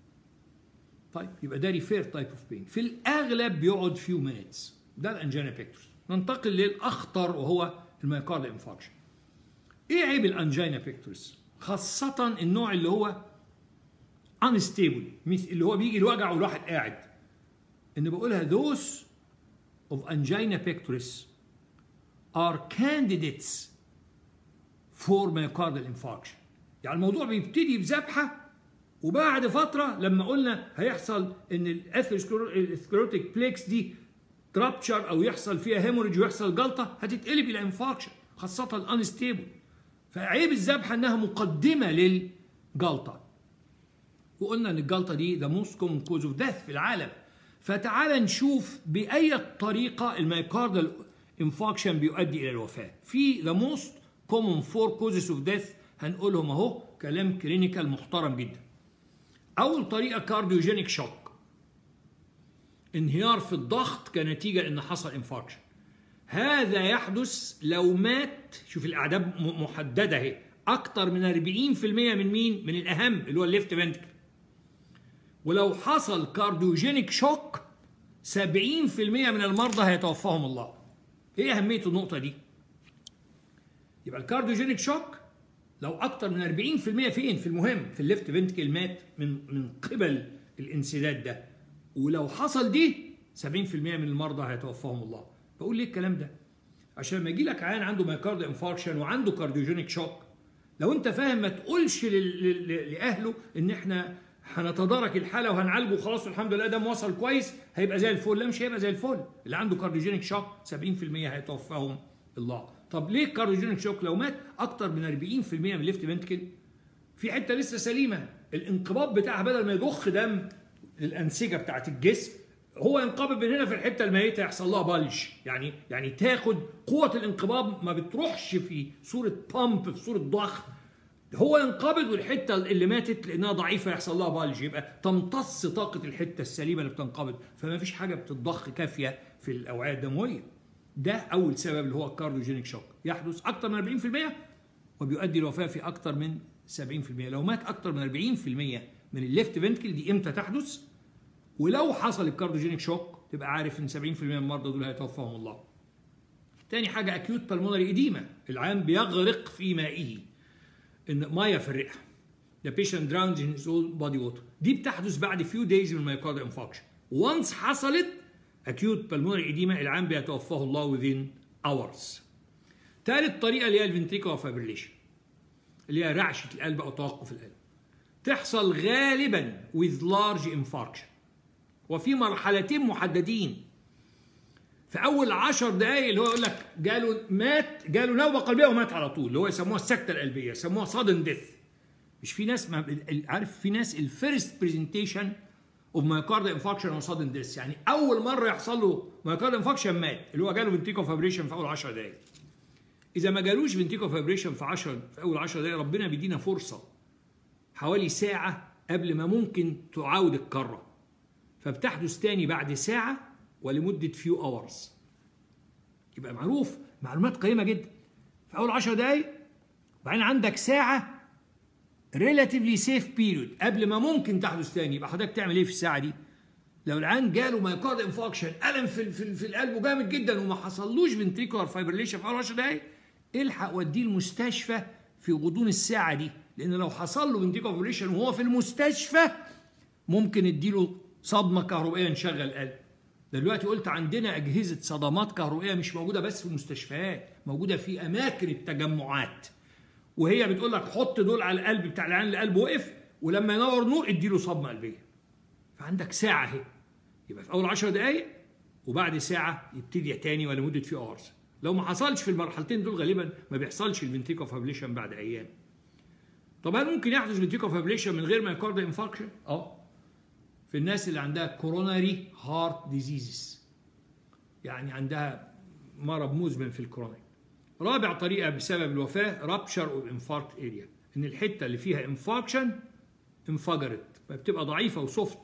طيب يبقى ده ريفير تايب اوف بين في الاغلب بيقعد فيو مينتس ده الانجينا بيكتورس ننتقل للاخطر وهو الميوكارد انفاركشن ايه عيب الانجينا بيكتورس خاصه النوع اللي هو انستيبل اللي هو بيجي الوجع والواحد قاعد ان بقولها those of angina pectoris are candidates for myocardial infarction يعني الموضوع بيبتدي بذبحه وبعد فتره لما قلنا هيحصل ان الاثيروسكليروتيك بليكس دي ترابتشر او يحصل فيها هيموريج ويحصل جلطه هتتقلب الى انفاركشن خاصه الانستيبل فعيب الذبحه انها مقدمه للجلطه وقلنا ان الجلطه دي ذا موست كومن كوز اوف ديث في العالم فتعال نشوف باي طريقه الميوكاردال انفاكشن بيؤدي الى الوفاه في ذا موست كومن فور كوزز اوف ديث هنقولهم اهو كلام كلينيكال محترم جدا اول طريقه كارديوجينيك شوك انهيار في الضغط كنتيجه ان حصل انفاركشن هذا يحدث لو مات شوف الاعداد محدده اهي اكتر من 40% من مين من الاهم اللي هو الليفت فنتكل ولو حصل كارديوجينيك شوك 70% من المرضى هيتوفاهم الله ايه اهميه النقطه دي يبقى الكارديوجينيك شوك لو اكتر من 40% فين في المهم في الليفت فنتكل مات من من قبل الانسداد ده ولو حصل دي 70% من المرضى هيتوفاهم الله بقول ليه الكلام ده عشان لما يجي لك عيان عنده مايكارد انفاركشن وعنده كارديوجينيك شوك لو انت فاهم ما تقولش لاهله ان احنا هنتدارك الحاله وهنعالجه وخلاص الحمد لله ده وصل كويس هيبقى زي الفل لا مش هيبقى زي الفل اللي عنده كارديوجينيك شوك 70% هيتوفاهم الله طب ليه الكارديوجينيك شوك لو مات اكتر من 40% من الليفت فنتكل في حته لسه سليمه الانقباض بتاعها بدل ما يضخ دم للانسجه بتاعت الجسم هو ينقبض من هنا في الحته الميته يحصل لها بلج يعني يعني تاخد قوه الانقباض ما بتروحش في صوره بامب في صوره ضخ هو ينقبض والحته اللي ماتت لانها ضعيفه يحصل لها بلج يبقى تمتص طاقه الحته السليمه اللي بتنقبض فما فيش حاجه بتضخ كافيه في الاوعيه الدمويه ده اول سبب اللي هو الكارديوجينيك شوك يحدث اكثر من 40% وبيؤدي الوفاه في اكثر من 70% لو مات اكتر من 40% من الليفت فنتكل دي امتى تحدث ولو حصل الكارديوجينيك شوك تبقى عارف ان 70% من المرضى دول هيتوفاهم الله تاني حاجه اكيوت بالمونري ايديما العام بيغرق في مائه ان ميه في الرئه the patient drowns in his own body water دي بتحدث بعد few days من الميوكارد انفاكشن once حصلت acute pulmonary edema العام بيتوفاه الله within hours ثالث طريقه اللي هي الفنتريكولا فابريليشن اللي هي رعشه القلب او توقف القلب تحصل غالبا with large infarction وفي مرحلتين محددين في اول عشر دقائق اللي هو يقول لك جاله مات جاله نوبه قلبيه ومات على طول اللي هو يسموها السكته القلبيه يسموها sudden death مش في ناس ما عارف في ناس الفيرست برزنتيشن اوف مايكارد انفاكشن او sudden death يعني اول مره يحصل له مايكارد انفاكشن مات اللي هو جاله فنتيكو فابريشن في اول 10 دقائق اذا ما جالوش فنتيكو فابريشن في 10 في اول 10 دقائق ربنا بيدينا فرصه حوالي ساعه قبل ما ممكن تعاود الكره فبتحدث تاني بعد ساعه ولمده فيو اورز يبقى معروف معلومات قيمه جدا في اول 10 دقائق وبعدين عندك ساعه ريلاتيفلي سيف بيريود قبل ما ممكن تحدث تاني يبقى حضرتك تعمل ايه في الساعه دي؟ لو العيان جاله مايكارد انفاكشن الم في في, في القلب جامد جدا وما حصلوش فنتريكولار فايبريليشن في اول 10 دقائق الحق وديه المستشفى في غضون الساعه دي لان لو حصل له فنتريكولار فايبريليشن وهو في المستشفى ممكن اديله صدمه كهربائيه نشغل القلب دلوقتي قلت عندنا اجهزه صدمات كهربائيه مش موجوده بس في المستشفيات موجوده في اماكن التجمعات وهي بتقول لك حط دول على القلب بتاع العيان اللي قلبه وقف ولما ينور نور اديله صدمه قلبيه فعندك ساعه اهي يبقى في اول 10 دقائق وبعد ساعه يبتدي تاني ولمده في اورز لو ما حصلش في المرحلتين دول غالبا ما بيحصلش الفنتيكو فابليشن بعد ايام طب هل ممكن يحدث فنتيكو فابليشن من غير ما يكارد انفاركشن اه في الناس اللي عندها كوروناري هارت ديزيزز يعني عندها مرض مزمن في الكوروناري رابع طريقه بسبب الوفاه رابشر اوف انفاركت اريا ان الحته اللي فيها انفاركشن انفجرت فبتبقى ضعيفه وسوفت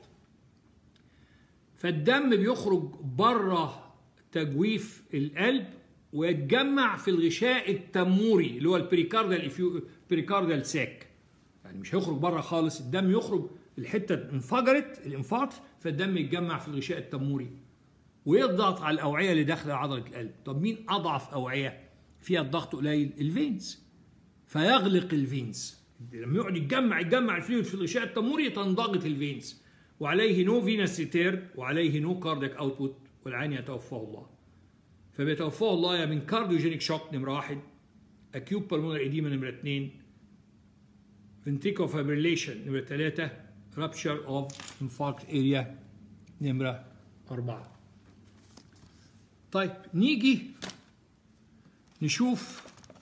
فالدم بيخرج بره تجويف القلب ويتجمع في الغشاء التموري اللي هو البريكاردال بريكاردال ساك يعني مش هيخرج بره خالص الدم يخرج الحته انفجرت الانفاق فالدم يتجمع في الغشاء التموري ويضغط على الاوعيه اللي داخله عضله القلب طب مين اضعف اوعيه فيها الضغط قليل الفينز فيغلق الفينز لما يقعد يتجمع يتجمع الفلويد في الغشاء التموري تنضغط الفينز وعليه نو فينس ريتيرن وعليه نو كارديك اوتبوت والعين يتوفاه الله فبيتوفاه الله يا من كارديوجينيك شوك نمره واحد اكيوب بالمونر ايديما نمره اثنين فنتيكو فابريليشن نمره ثلاثه رابشر اوف انفاركت اريا نمره اربعه طيب نيجي نشوف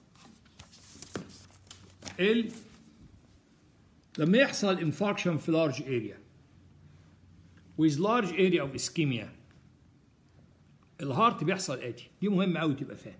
ال لما يحصل انفاركشن في لارج اريا with large area of ischemia الهارت بيحصل اتي دي مهمه قوي تبقى فاهم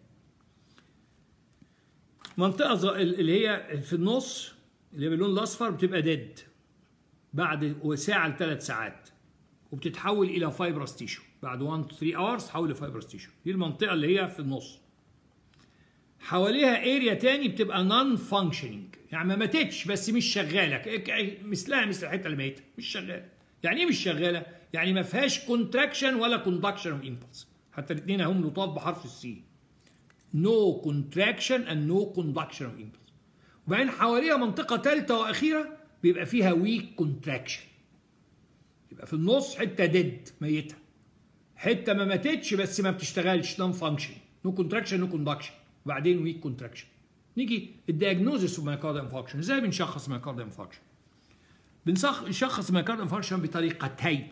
منطقه اللي هي في النص اللي هي باللون الاصفر بتبقى ديد بعد ساعه لثلاث ساعات وبتتحول الى فايبرس تيشو بعد 1 3 اورز تحول لفايبرس تيشو دي المنطقه اللي هي في النص حواليها اريا تاني بتبقى نون فانكشننج يعني ما ماتتش بس مش شغاله مثلها مثل الحته اللي ميته مش شغاله يعني ايه مش شغاله يعني ما فيهاش كونتراكشن ولا كوندكشن اوف امبلس حتى الاثنين هم لطاف بحرف السي نو كونتراكشن اند نو كوندكشن اوف امبلس وبعدين حواليها منطقه ثالثه واخيره بيبقى فيها ويك كونتراكشن يبقى في النص حته ديد ميته حته ما ماتتش بس ما بتشتغلش نون فانكشن نو كونتراكشن نو كوندكشن وبعدين ويك كونتراكشن نيجي الدياجنوزس اوف مايكارد انفاركشن ازاي بنشخص مايكارد انفاركشن بنشخص مايكارد انفاركشن بطريقتين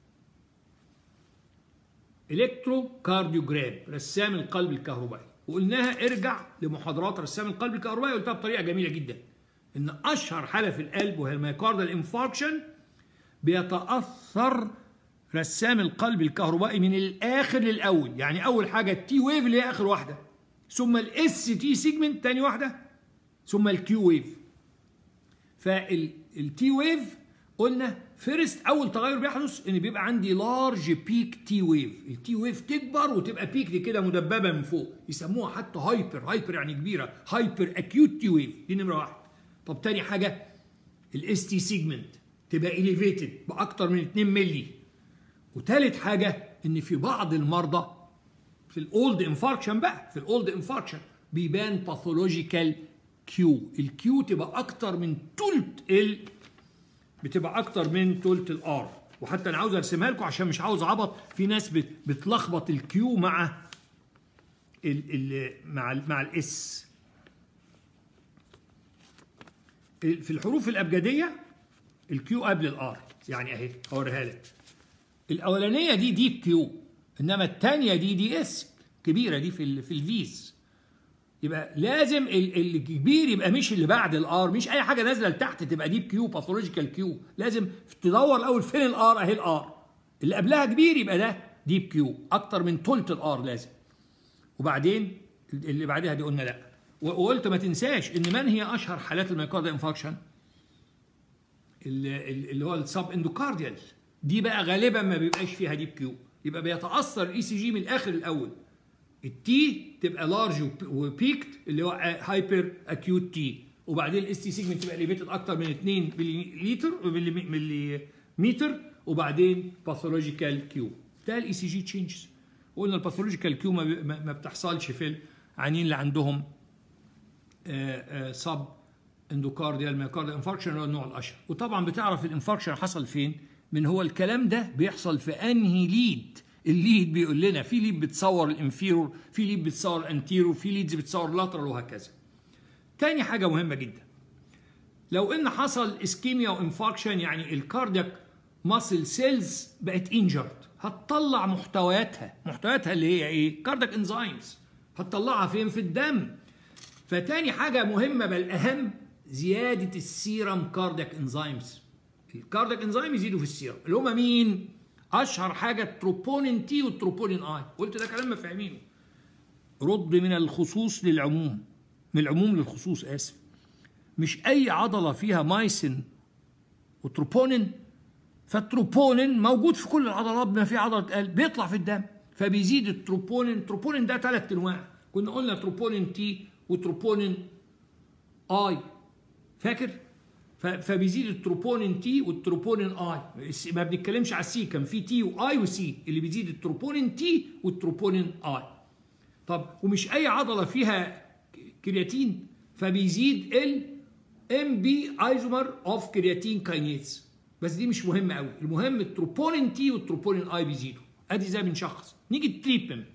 الكتروكارديوجرام رسام القلب الكهربائي وقلناها ارجع لمحاضرات رسام القلب الكهربائي قلتها بطريقه جميله جدا ان اشهر حاله في القلب وهي المايكاردال انفاركشن بيتاثر رسام القلب الكهربائي من الاخر للاول يعني اول حاجه التي ويف اللي هي اخر واحده ثم الاس تي سيجمنت تاني واحده ثم الكيو ويف فالتي ويف قلنا فيرست اول تغير بيحدث ان بيبقى عندي لارج بيك تي ويف التي ويف تكبر وتبقى بيك دي كده مدببه من فوق يسموها حتى هايبر هايبر يعني كبيره هايبر اكيوت تي ويف دي نمره واحد طب تاني حاجه الاس تي سيجمنت تبقى اليفيتد باكتر من 2 مللي وتالت حاجه ان في بعض المرضى في الاولد انفاركشن بقى في الاولد انفاركشن بيبان باثولوجيكال كيو الكيو تبقى اكتر من تلت ال بتبقى اكتر من تلت الار وحتى انا عاوز ارسمها لكم عشان مش عاوز عبط في ناس بتلخبط الكيو مع ال ال مع ال مع الاس في الحروف الابجديه الكيو قبل الار يعني اهي هوريها لك الاولانيه دي ديب كيو انما الثانيه دي دي اس كبيره دي في ال في الفيز يبقى لازم الكبير يبقى مش اللي بعد الار مش اي حاجه نازله لتحت تبقى ديب كيو باثولوجيكال كيو لازم تدور الاول فين الار اهي الار اللي قبلها كبير يبقى ده ديب كيو اكتر من ثلث الار لازم وبعدين اللي بعدها دي قلنا لا وقلت ما تنساش ان من هي اشهر حالات الميوكارديال انفاركشن اللي هو السب اندوكارديال دي بقى غالبا ما بيبقاش فيها ديب كيو يبقى بيتاثر الاي سي جي من الاخر الاول التي تبقى لارج وبيكت اللي هو هايبر اكيوت تي وبعدين الاس تي سيجمنت تبقى ليفيتد اكتر من 2 مليلتر ملي متر وبعدين باثولوجيكال كيو ده الاي سي جي تشينجز قلنا الباثولوجيكال كيو ما, ما بتحصلش في العيانين اللي عندهم سب اندوكارديال ميوكارديال انفاركشن هو النوع الاشهر وطبعا بتعرف الانفاركشن حصل فين من هو الكلام ده بيحصل في انهي ليد الليد بيقول لنا في ليد بتصور الانفيرور في ليد بتصور الانتيرور في ليدز بتصور لاترال وهكذا تاني حاجة مهمة جدا لو ان حصل اسكيميا وانفاركشن يعني الكاردياك ماسل سيلز بقت انجرد هتطلع محتوياتها محتوياتها اللي هي ايه كاردياك انزيمز هتطلعها فين في الدم فتاني حاجة مهمة بل أهم زيادة السيرم كاردياك انزيمز الكاردياك انزيم يزيدوا في السيرم اللي هما مين؟ اشهر حاجه التروبونين تي والتروبونين اي قلت ده كلام ما فاهمينه رد من الخصوص للعموم من العموم للخصوص اسف مش اي عضله فيها مايسين وتروبونين فالتروبونين موجود في كل العضلات بما في عضله قلب بيطلع في الدم فبيزيد التروبونين التروبونين ده ثلاث انواع كنا قلنا تروبونين تي وتروبونين اي فاكر فبيزيد التروبونين تي والتروبونين اي ما بنتكلمش على السي كان في تي واي وسي اللي بيزيد التروبونين تي والتروبونين اي طب ومش اي عضله فيها كرياتين فبيزيد ال ام بي ايزومر اوف كرياتين كاينيز بس دي مش مهمه قوي المهم التروبونين تي والتروبونين اي بيزيدوا ادي ازاي بنشخص نيجي التريتمنت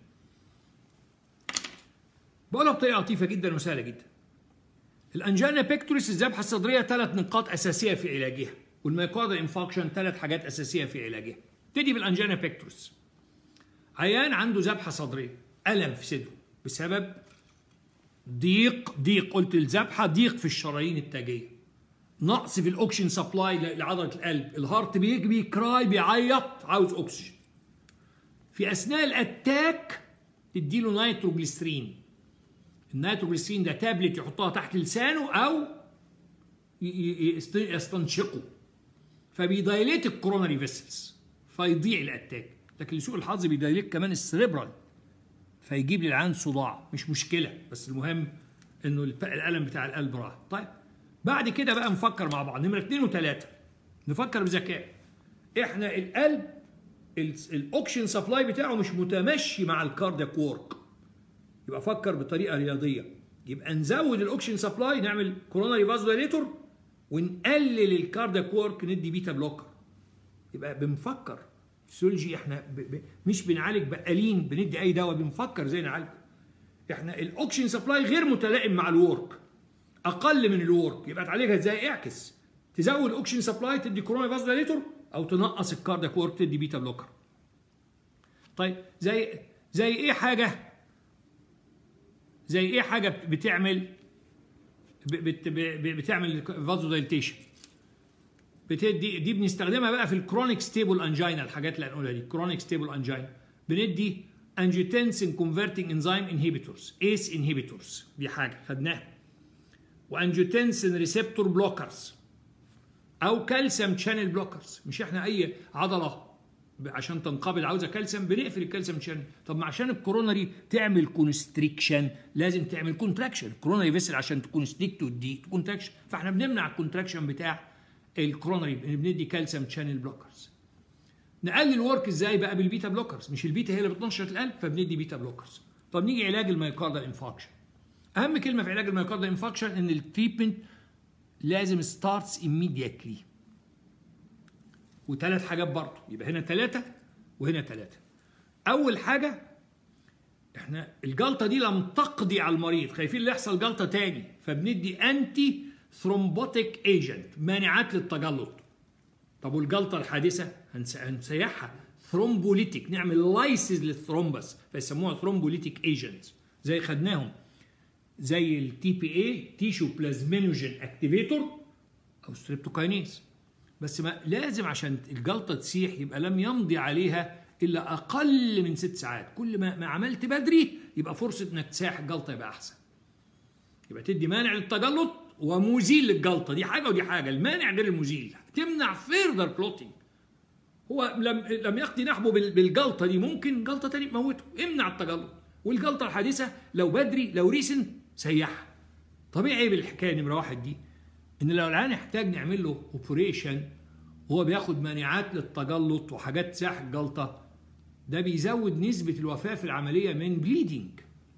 بقولها بطريقه لطيفه جدا وسهله جدا الانجينا بيكتوريس الذبحه الصدريه ثلاث نقاط اساسيه في علاجها والميوكاردال انفاكشن ثلاث حاجات اساسيه في علاجها ابتدي بالانجينا بيكتوريس عيان عنده ذبحه صدريه الم في صدره بسبب ضيق ضيق قلت الذبحه ضيق في الشرايين التاجيه نقص في الاكسجين سبلاي لعضله القلب الهارت بيجي بيكراي بيعيط عاوز اكسجين في اثناء الاتاك تديله نيتروجليسرين النيتروجليسرين ده تابلت يحطها تحت لسانه او يستنشقه فبيدايليت الكوروناري فيسلز فيضيع الاتاك لكن لسوء الحظ بيدايليت كمان السريبرال فيجيب للعيان صداع مش مشكله بس المهم انه الالم بتاع القلب راح طيب بعد كده بقى نفكر مع بعض نمره اثنين وثلاثه نفكر بذكاء احنا القلب الاوكسجين سبلاي بتاعه مش متمشي مع الكاردياك وورك يبقى فكر بطريقه رياضيه يبقى نزود الاوكسجين سبلاي نعمل كوروناري فازوديليتور ونقلل الكاردياك وورك ندي بيتا بلوكر يبقى بنفكر فيسيولوجي احنا ب ب مش بنعالج بقالين بندي اي دواء بنفكر ازاي نعالجه احنا الاوكسجين سبلاي غير متلائم مع الورك اقل من الورك يبقى تعالجها ازاي اعكس تزود الاوكسجين سبلاي تدي كوروناري فازوديليتور او تنقص الكاردياك وورك تدي بيتا بلوكر طيب زي زي ايه حاجه زي ايه حاجه بتعمل بت بتعمل فازو دايليتيشن بتدي دي بنستخدمها بقى في الكرونيك ستيبل انجينا الحاجات اللي هنقولها دي كرونيك ستيبل انجينا بندي انجيوتنسين كونفرتنج انزيم انهبيتورز ايس انهبيتورز دي حاجه خدناها وانجيوتنسين ريسبتور بلوكرز او كالسيوم شانل بلوكرز مش احنا اي عضله عشان تنقبض عاوزه كالسيوم بنقفل الكالسيوم شانل طب ما عشان الكورونري تعمل كونستريكشن لازم تعمل كونتراكشن الكورونري فيسل عشان تكونستريكت ودي كونتراكشن فاحنا بنمنع الكونتراكشن بتاع الكورونري بندي كالسيوم شانل بلوكرز نقلل الورك ازاي بقى بالبيتا بلوكرز مش البيتا هي اللي بتنشط القلب فبندي بيتا بلوكرز طب نيجي علاج الميوكاردال انفاكشن اهم كلمه في علاج الميوكاردال انفاكشن ان التريتمنت لازم ستارتس immediately وثلاث حاجات برضه يبقى هنا ثلاثه وهنا ثلاثه اول حاجه احنا الجلطه دي لم تقضي على المريض خايفين اللي يحصل جلطه تاني فبندي انتي ثرومبوتيك ايجنت مانعات للتجلط طب والجلطه الحادثه هنسيحها ثرومبوليتيك نعمل لايسز للثرومبس فيسموها ثرومبوليتيك ايجنت زي خدناهم زي التي بي اي تيشو بلازمينوجين اكتيفيتور او ستريبتوكاينيز بس ما لازم عشان الجلطه تسيح يبقى لم يمضي عليها الا اقل من ست ساعات كل ما, ما عملت بدري يبقى فرصه انك تسيح الجلطه يبقى احسن يبقى تدي مانع للتجلط ومزيل للجلطه دي حاجه ودي حاجه المانع غير المزيل تمنع فيردر كلوتينج هو لم لم يقضي نحبه بالجلطه دي ممكن جلطه تاني تموته امنع التجلط والجلطه الحادثه لو بدري لو ريسنت سيحها طبيعي بالحكايه نمره واحد دي ان لو العيان يحتاج نعمل له اوبريشن وهو بياخد مانعات للتجلط وحاجات تساح الجلطه ده بيزود نسبه الوفاه في العمليه من بليدنج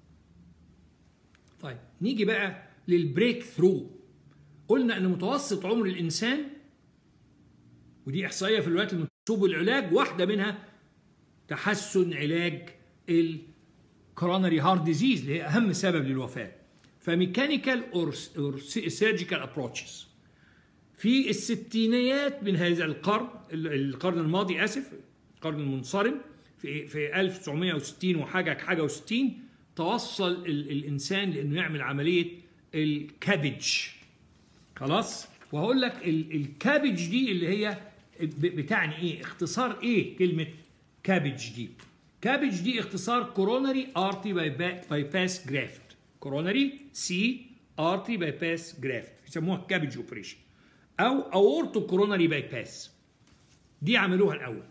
طيب نيجي بقى للبريك ثرو قلنا ان متوسط عمر الانسان ودي احصائيه في الولايات المتحده والعلاج واحده منها تحسن علاج الكوروناري هارت ديزيز اللي هي اهم سبب للوفاه فميكانيكال اور سيرجيكال ابروتشز في الستينيات من هذا القرن القرن الماضي اسف القرن المنصرم في في 1960 وحاجه حاجه و60 توصل الانسان لانه يعمل عمليه الكابج خلاص وهقول لك الكابج دي اللي هي بتعني ايه اختصار ايه كلمه كابج دي كابج دي اختصار كوروناري ارتي باي باس جرافت كوروناري سي ارتي باي باس جرافت يسموها كابج اوبريشن او اورتو كوروناري باي باس دي عملوها الاول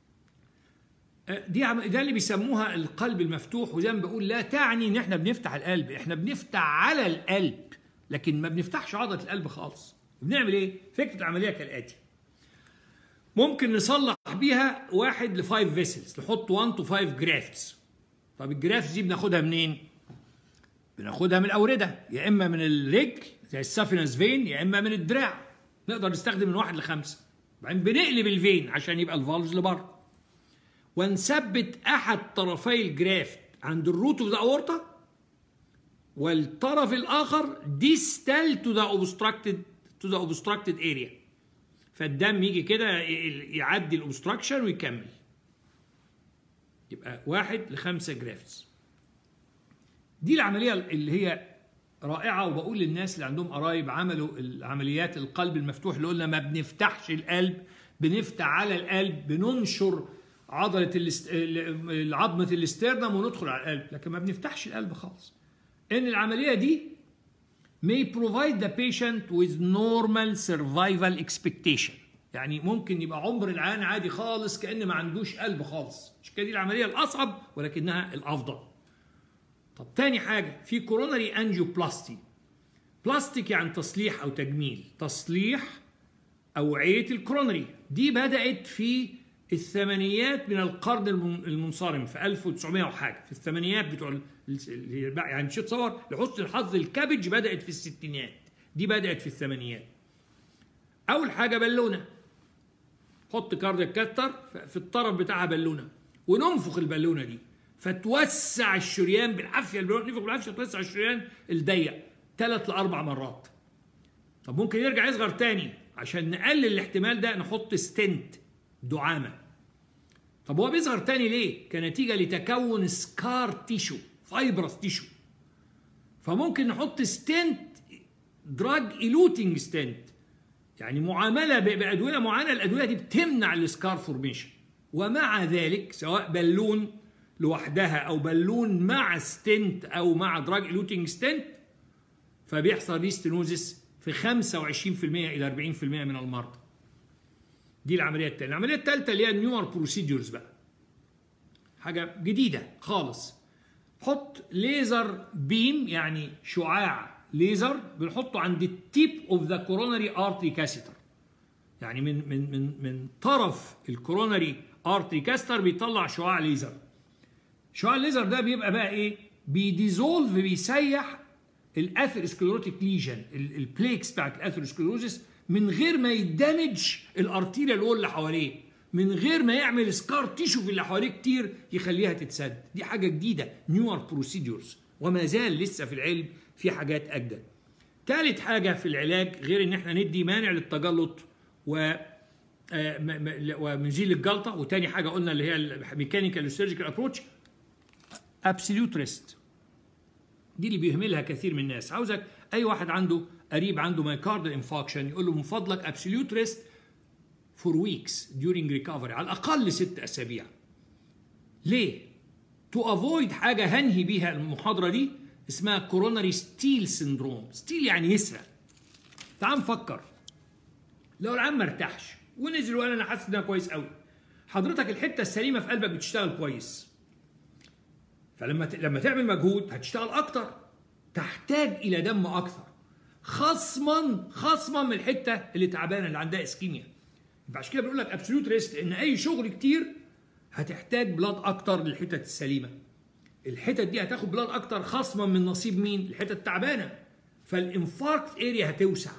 دي عم... ده اللي بيسموها القلب المفتوح وزي ما بقول لا تعني ان احنا بنفتح القلب احنا بنفتح على القلب لكن ما بنفتحش عضله القلب خالص بنعمل ايه فكره العمليه كالاتي ممكن نصلح بيها واحد لفايف فيسلز نحط 1 تو 5 جرافتس طب الجرافتس دي بناخدها منين بناخدها من الاورده يا اما من الرجل زي السافينس فين يا اما من الدراع نقدر نستخدم من واحد لخمسه بعدين بنقلب الفين عشان يبقى الفالفز لبره ونثبت احد طرفي الجرافت عند الروت اوف ذا اورتا والطرف الاخر ديستال تو ذا اوبستراكتد تو ذا اوبستراكتد اريا فالدم يجي كده يعدي الاوبستراكشن ويكمل يبقى واحد لخمسة جرافتس دي العملية اللي هي رائعة وبقول للناس اللي عندهم قرايب عملوا العمليات القلب المفتوح اللي قلنا ما بنفتحش القلب بنفتح على القلب بننشر عضلة الاست... عظمة الاسترنم وندخل على القلب لكن ما بنفتحش القلب خالص ان العملية دي may provide the patient with normal survival expectation يعني ممكن يبقى عمر العيان عادي خالص كأن ما عندوش قلب خالص مش كده دي العملية الأصعب ولكنها الأفضل طب تاني حاجة في كوروناري انجيوبلاستي بلاستيك يعني تصليح أو تجميل تصليح أوعية الكوروناري دي بدأت في الثمانينات من القرن المنصرم في 1900 وحاجة في الثمانينات بتوع يعني مش تصور لحسن الحظ الكابج بدأت في الستينات دي بدأت في الثمانينات أول حاجة بالونة حط كاردياك كاتر في الطرف بتاعها بالونة وننفخ البالونة دي فتوسع الشريان بالعافية البالونة ننفخ بالعافية توسع الشريان الضيق ثلاث لأربع مرات طب ممكن يرجع يصغر تاني عشان نقلل الاحتمال ده نحط ستنت دعامة طب هو بيظهر تاني ليه؟ كنتيجة لتكون سكار تيشو فايبرس تيشو فممكن نحط ستنت دراج ايلوتنج ستنت يعني معامله بادويه معينه الادويه دي بتمنع السكار فورميشن ومع ذلك سواء بالون لوحدها او بالون مع ستنت او مع دراج ايلوتنج ستنت فبيحصل ريستينوزس في 25% الى 40% من المرضى دي العمليه الثانيه العمليه الثالثه اللي هي النيور بروسيدورز بقى حاجه جديده خالص حط ليزر بيم يعني شعاع ليزر بنحطه عند التيب اوف ذا كوروناري ارتري كاسيتر يعني من من من من طرف الكوروناري ارتري كاستر بيطلع شعاع ليزر شعاع الليزر ده بيبقى بقى ايه بيديزولف بيسيح الاثيروسكليروتيك ليجن البليكس بتاعت الاثيروسكليروزس من غير ما يدمج الارتيريا اللي اللي حواليه من غير ما يعمل سكار تيشو في اللي حواليه كتير يخليها تتسد دي حاجه جديده نيور بروسيدورز وما زال لسه في العلم في حاجات اجدد ثالث حاجه في العلاج غير ان احنا ندي مانع للتجلط و ومنزيل الجلطه وتاني حاجه قلنا اللي هي الميكانيكال سيرجيكال ابروتش ابسوليوت ريست دي اللي بيهملها كثير من الناس عاوزك اي واحد عنده قريب عنده مايكاردال انفاكشن يقول له من فضلك ابسوليوت ريست فور ويكس during ريكفري على الاقل ست اسابيع ليه تو افويد حاجه هنهي بيها المحاضره دي اسمها كوروناري ستيل سندروم ستيل يعني يسرق تعال نفكر لو العم ما ارتاحش ونزل وقال انا حاسس انها كويس قوي حضرتك الحته السليمه في قلبك بتشتغل كويس فلما ت... لما تعمل مجهود هتشتغل اكتر تحتاج الى دم اكثر خصما خصما من الحته اللي تعبانه اللي عندها اسكيميا يبقى عشان كده بنقول لك ابسوليوت ريست ان اي شغل كتير هتحتاج بلاد اكتر للحتت السليمه الحتت دي هتاخد بلاد اكتر خصما من نصيب مين الحتت التعبانه فالانفاركت اريا هتوسع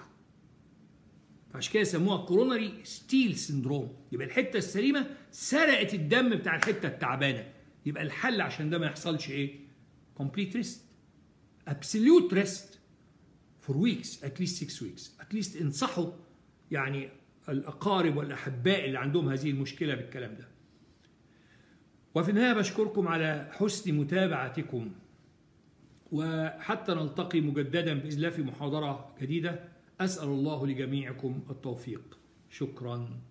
فعشان كده يسموها كوروناري ستيل سندروم يبقى الحته السليمه سرقت الدم بتاع الحته التعبانه يبقى الحل عشان ده ما يحصلش ايه كومبليت ريست ابسوليوت ريست فور ويكس اتليست 6 ويكس اتليست انصحوا يعني الاقارب والاحباء اللي عندهم هذه المشكله بالكلام ده وفي النهايه بشكركم على حسن متابعتكم وحتى نلتقي مجددا باذن الله في محاضره جديده اسال الله لجميعكم التوفيق شكرا